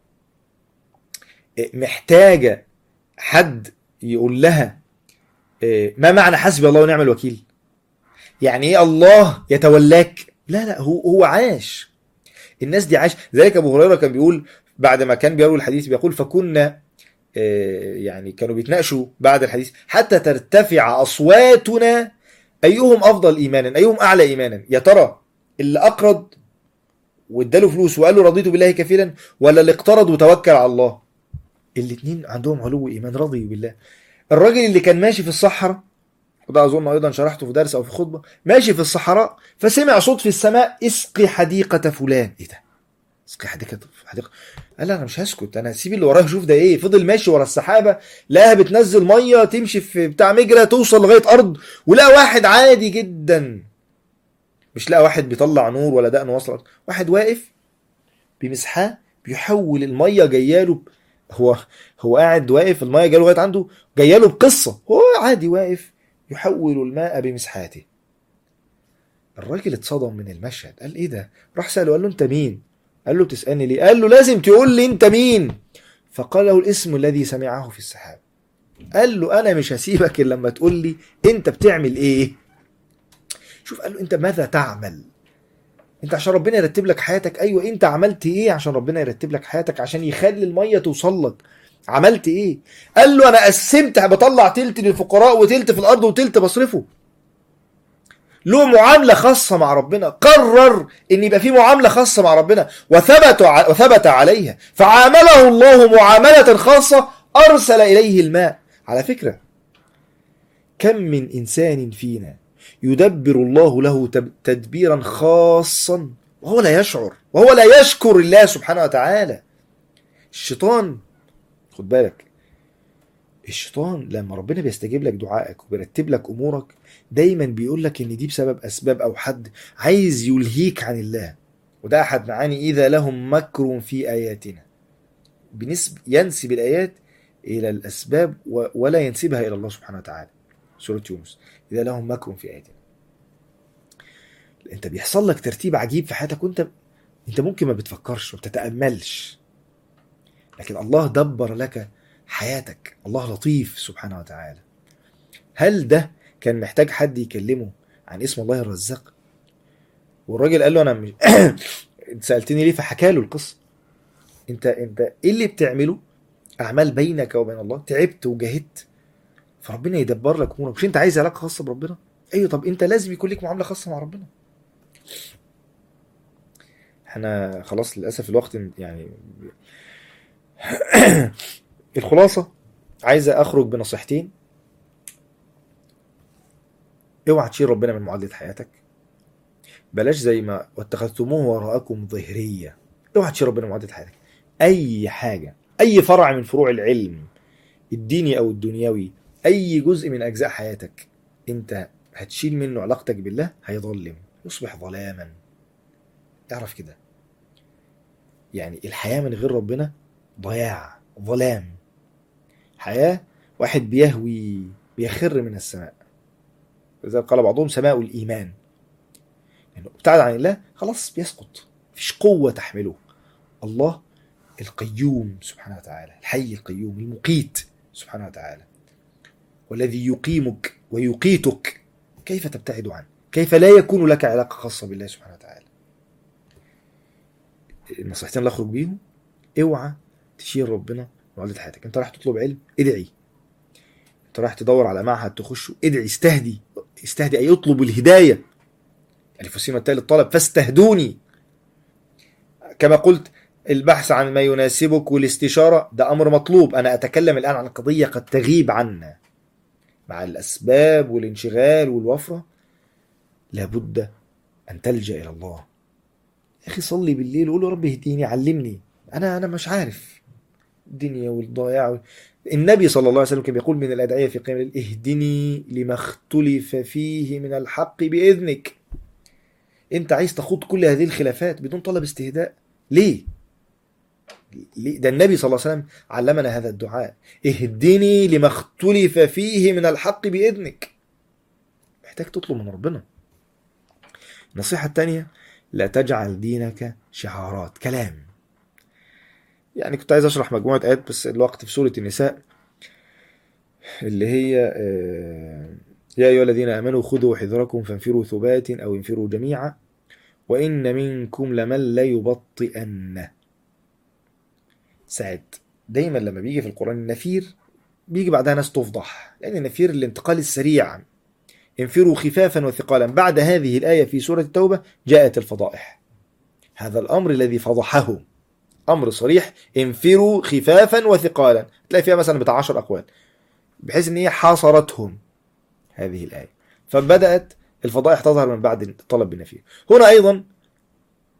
محتاجة حد يقول لها إيه، ما معنى حسبي الله ونعم الوكيل يعني ايه الله يتولاك لا لا هو هو عاش الناس دي عاش ذلك ابو هريره كان بيقول بعد ما كان بيروي الحديث بيقول فكنا آه، يعني كانوا بيتناقشوا بعد الحديث حتى ترتفع اصواتنا ايهم افضل ايمانا ايهم اعلى ايمانا يا ترى اللي اقرض واداله فلوس وقال له رضيت بالله كفيلا ولا اللي اقترض وتوكل على الله الاثنين عندهم علو ايمان رضي بالله الراجل اللي كان ماشي في الصحراء وده اظن ايضا شرحته في درس او في خطبه ماشي في الصحراء فسمع صوت في السماء اسقي حديقه فلان ايه ده اسقي حديقه في حديقه قال لا انا مش هسكت انا هسيب اللي ورايا اشوف ده ايه فضل ماشي ورا السحابه لقاها بتنزل ميه تمشي في بتاع مجرى توصل لغايه ارض ولقى واحد عادي جدا مش لقى واحد بيطلع نور ولا دقن واصل واحد واقف بمسحاه بيحول الميه جاياله ب- هو هو قاعد واقف الميه جاله لغايه عنده جاياله بقصه هو عادي واقف يحول الماء بمسحاته الراجل اتصدم من المشهد قال ايه ده راح ساله قال له انت مين قال له بتسالني ليه قال له لازم تقول لي انت مين فقال له الاسم الذي سمعه في السحاب قال له انا مش هسيبك الا لما تقول لي انت بتعمل ايه شوف قال له انت ماذا تعمل انت عشان ربنا يرتب لك حياتك ايوه انت عملت ايه عشان ربنا يرتب لك حياتك عشان يخلي الميه توصل لك عملت ايه قال له انا قسمت بطلع تلت للفقراء وتلت في الارض وتلت بصرفه له معامله خاصه مع ربنا قرر ان يبقى في معامله خاصه مع ربنا وثبت ع- وثبت عليها فعامله الله معامله خاصه ارسل اليه الماء على فكره كم من انسان فينا يدبر الله له تب- تدبيرا خاصا وهو لا يشعر وهو لا يشكر الله سبحانه وتعالى الشيطان خد بالك الشيطان لما ربنا بيستجيب لك دعائك وبيرتب لك امورك دايما بيقول لك ان دي بسبب اسباب او حد عايز يلهيك عن الله وده احد معاني اذا لهم مكر في اياتنا بنسب ينسب الايات الى الاسباب و- ولا ينسبها الى الله سبحانه وتعالى سوره يونس اذا لهم مكر في اياتنا انت بيحصل لك ترتيب عجيب في حياتك وانت انت ممكن ما بتفكرش وما بتتاملش لكن الله دبر لك حياتك الله لطيف سبحانه وتعالى هل ده كان محتاج حد يكلمه عن اسم الله الرزاق والراجل قال له انا مش انت سالتني ليه فحكى له القصه انت انت ايه اللي بتعمله اعمال بينك وبين الله تعبت وجاهدت فربنا يدبر لك امورك مش انت عايز علاقه خاصه بربنا ايوه طب انت لازم يكون لك معامله خاصه مع ربنا احنا خلاص للاسف الوقت يعني الخلاصه عايزه اخرج بنصيحتين اوعى تشيل ربنا من معادله حياتك بلاش زي ما واتخذتموه وراءكم ظهريه اوعى تشيل ربنا من معادله حياتك اي حاجه اي فرع من فروع العلم الديني او الدنيوي اي جزء من اجزاء حياتك انت هتشيل منه علاقتك بالله هيظلم يصبح ظلاما اعرف كده يعني الحياه من غير ربنا ضياع ظلام حياه واحد بيهوي بيخر من السماء لذلك قال بعضهم سماء الايمان يعني ابتعد عن الله خلاص بيسقط مفيش قوه تحمله الله القيوم سبحانه وتعالى الحي القيوم المقيت سبحانه وتعالى والذي يقيمك ويقيتك كيف تبتعد عنه كيف لا يكون لك علاقة خاصة بالله سبحانه وتعالى النصيحتين اللي اخرج بيهم اوعى تشيل ربنا معادلة حياتك انت رايح تطلب علم ادعي انت رايح تدور على معهد تخشه ادعي استهدي استهدي اي اطلب الهداية الف والسين والتاء للطلب فاستهدوني كما قلت البحث عن ما يناسبك والاستشارة ده أمر مطلوب أنا أتكلم الآن عن قضية قد تغيب عنا مع الأسباب والانشغال والوفرة لابد أن تلجأ إلى الله يا أخي صلي بالليل وقول له رب اهديني علمني أنا أنا مش عارف الدنيا والضياع وال... النبي صلى الله عليه وسلم كان بيقول من الأدعية في قيام الليل اهدني لما اختلف فيه من الحق بإذنك أنت عايز تخوض كل هذه الخلافات بدون طلب استهداء ليه؟ ليه؟ ده النبي صلى الله عليه وسلم علمنا هذا الدعاء اهدني لما اختلف فيه من الحق بإذنك محتاج تطلب من ربنا النصيحة الثانية لا تجعل دينك شعارات كلام يعني كنت عايز اشرح مجموعة آيات بس الوقت في سورة النساء اللي هي آه، يا أيها الذين آمنوا خذوا حذركم فانفروا ثبات أو انفروا جميعا وإن منكم لمن ليبطئن ساعة دايما لما بيجي في القرآن النفير بيجي بعدها ناس تفضح لأن النفير الانتقال السريع انفروا خفافا وثقالا بعد هذه الآية في سورة التوبة جاءت الفضائح هذا الأمر الذي فضحه أمر صريح انفروا خفافا وثقالا تلاقي فيها مثلا بتاع عشر أقوال بحيث ان هي حاصرتهم هذه الآية فبدأت الفضائح تظهر من بعد الطلب بالنفي هنا أيضا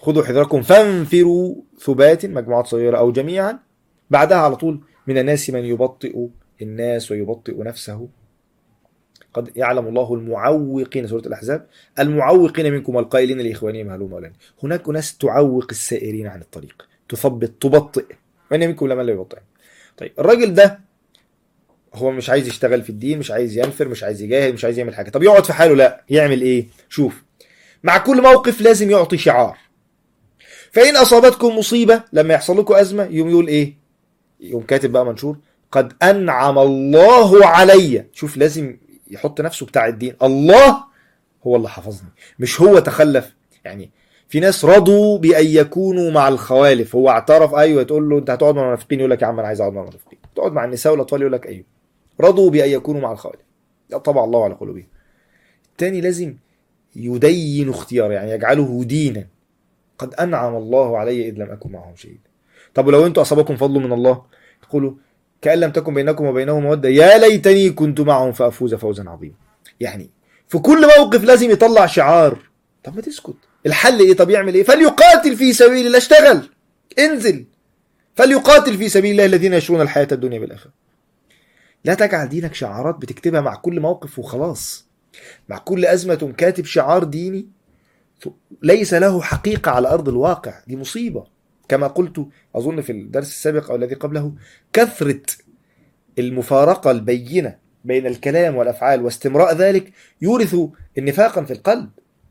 خذوا حذركم فانفروا ثبات مجموعات صغيرة أو جميعا بعدها على طول من الناس من يبطئ الناس ويبطئ نفسه قد يعلم الله المعوقين سورة الأحزاب المعوقين منكم والقائلين لإخوانهم هلوم ولن هناك ناس تعوق السائرين عن الطريق تثبط تبطئ وإن منكم لمن لا يبطئ طيب الراجل ده هو مش عايز يشتغل في الدين مش عايز ينفر مش عايز يجاهد مش عايز يعمل حاجة طب يقعد في حاله لا يعمل ايه شوف مع كل موقف لازم يعطي شعار فإن أصابتكم مصيبة لما يحصل لكم أزمة يوم يقول إيه يوم كاتب بقى منشور قد أنعم الله علي شوف لازم يحط نفسه بتاع الدين الله هو اللي حفظني مش هو تخلف يعني في ناس رضوا بأن يكونوا مع الخوالف هو اعترف أيوة تقول له أنت هتقعد مع المنافقين يقول لك يا عم أنا عايز أقعد مع المنافقين تقعد مع النساء والأطفال يقول لك أيوة رضوا بأن يكونوا مع الخوالف طبع الله على قلوبهم الثاني لازم يدين اختيار يعني يجعله دينا قد أنعم الله علي إذ لم أكن معهم شهيدا طب ولو أنتم أصابكم فضل من الله تقولوا كأن لم تكن بينكم وبينهم مودة يا ليتني كنت معهم فأفوز فوزا عظيما يعني في كل موقف لازم يطلع شعار طب ما تسكت الحل ايه طب يعمل ايه فليقاتل في سبيل الله اشتغل انزل فليقاتل في سبيل الله الذين يشرون الحياة الدنيا بالآخرة لا تجعل دينك شعارات بتكتبها مع كل موقف وخلاص مع كل أزمة كاتب شعار ديني ليس له حقيقة على أرض الواقع دي مصيبة كما قلت أظن في الدرس السابق أو الذي قبله كثرة المفارقة البينة بين الكلام والأفعال واستمراء ذلك يورث النفاقا في القلب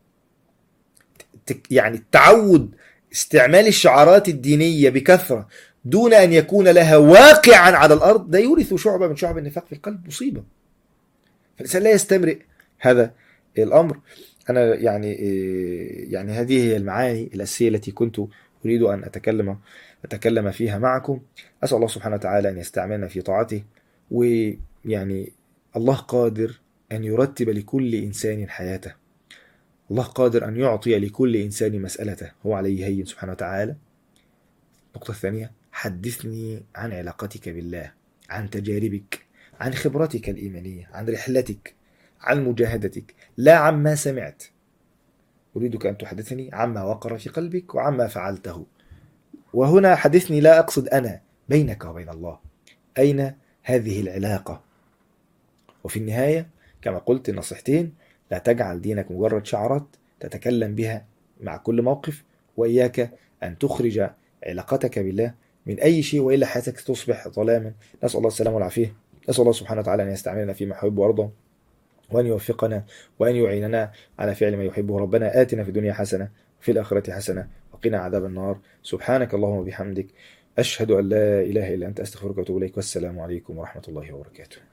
يعني التعود استعمال الشعارات الدينية بكثرة دون أن يكون لها واقعا على الأرض ده يورث شعبة من شعب النفاق في القلب مصيبة فالإنسان لا يستمرئ هذا الأمر أنا يعني يعني هذه هي المعاني الأساسية التي كنت أريد أن أتكلم أتكلم فيها معكم أسأل الله سبحانه وتعالى أن يستعملنا في طاعته ويعني الله قادر أن يرتب لكل إنسان حياته الله قادر أن يعطي لكل إنسان مسألته هو عليه هين سبحانه وتعالى النقطة الثانية حدثني عن علاقتك بالله عن تجاربك عن خبرتك الإيمانية عن رحلتك عن مجاهدتك لا عما سمعت أريدك أن تحدثني عما وقر في قلبك وعما فعلته وهنا حدثني لا أقصد أنا بينك وبين الله أين هذه العلاقة وفي النهاية كما قلت النصيحتين لا تجعل دينك مجرد شعارات تتكلم بها مع كل موقف وإياك أن تخرج علاقتك بالله من أي شيء وإلا حياتك تصبح ظلاما نسأل الله السلامة والعافية نسأل الله سبحانه وتعالى أن يستعملنا فيما يحب ويرضى وأن يوفقنا وأن يعيننا على فعل ما يحبه ربنا آتنا في الدنيا حسنة وفي الآخرة حسنة وقنا عذاب النار سبحانك اللهم وبحمدك أشهد أن لا إله إلا أنت أستغفرك وأتوب إليك والسلام عليكم ورحمة الله وبركاته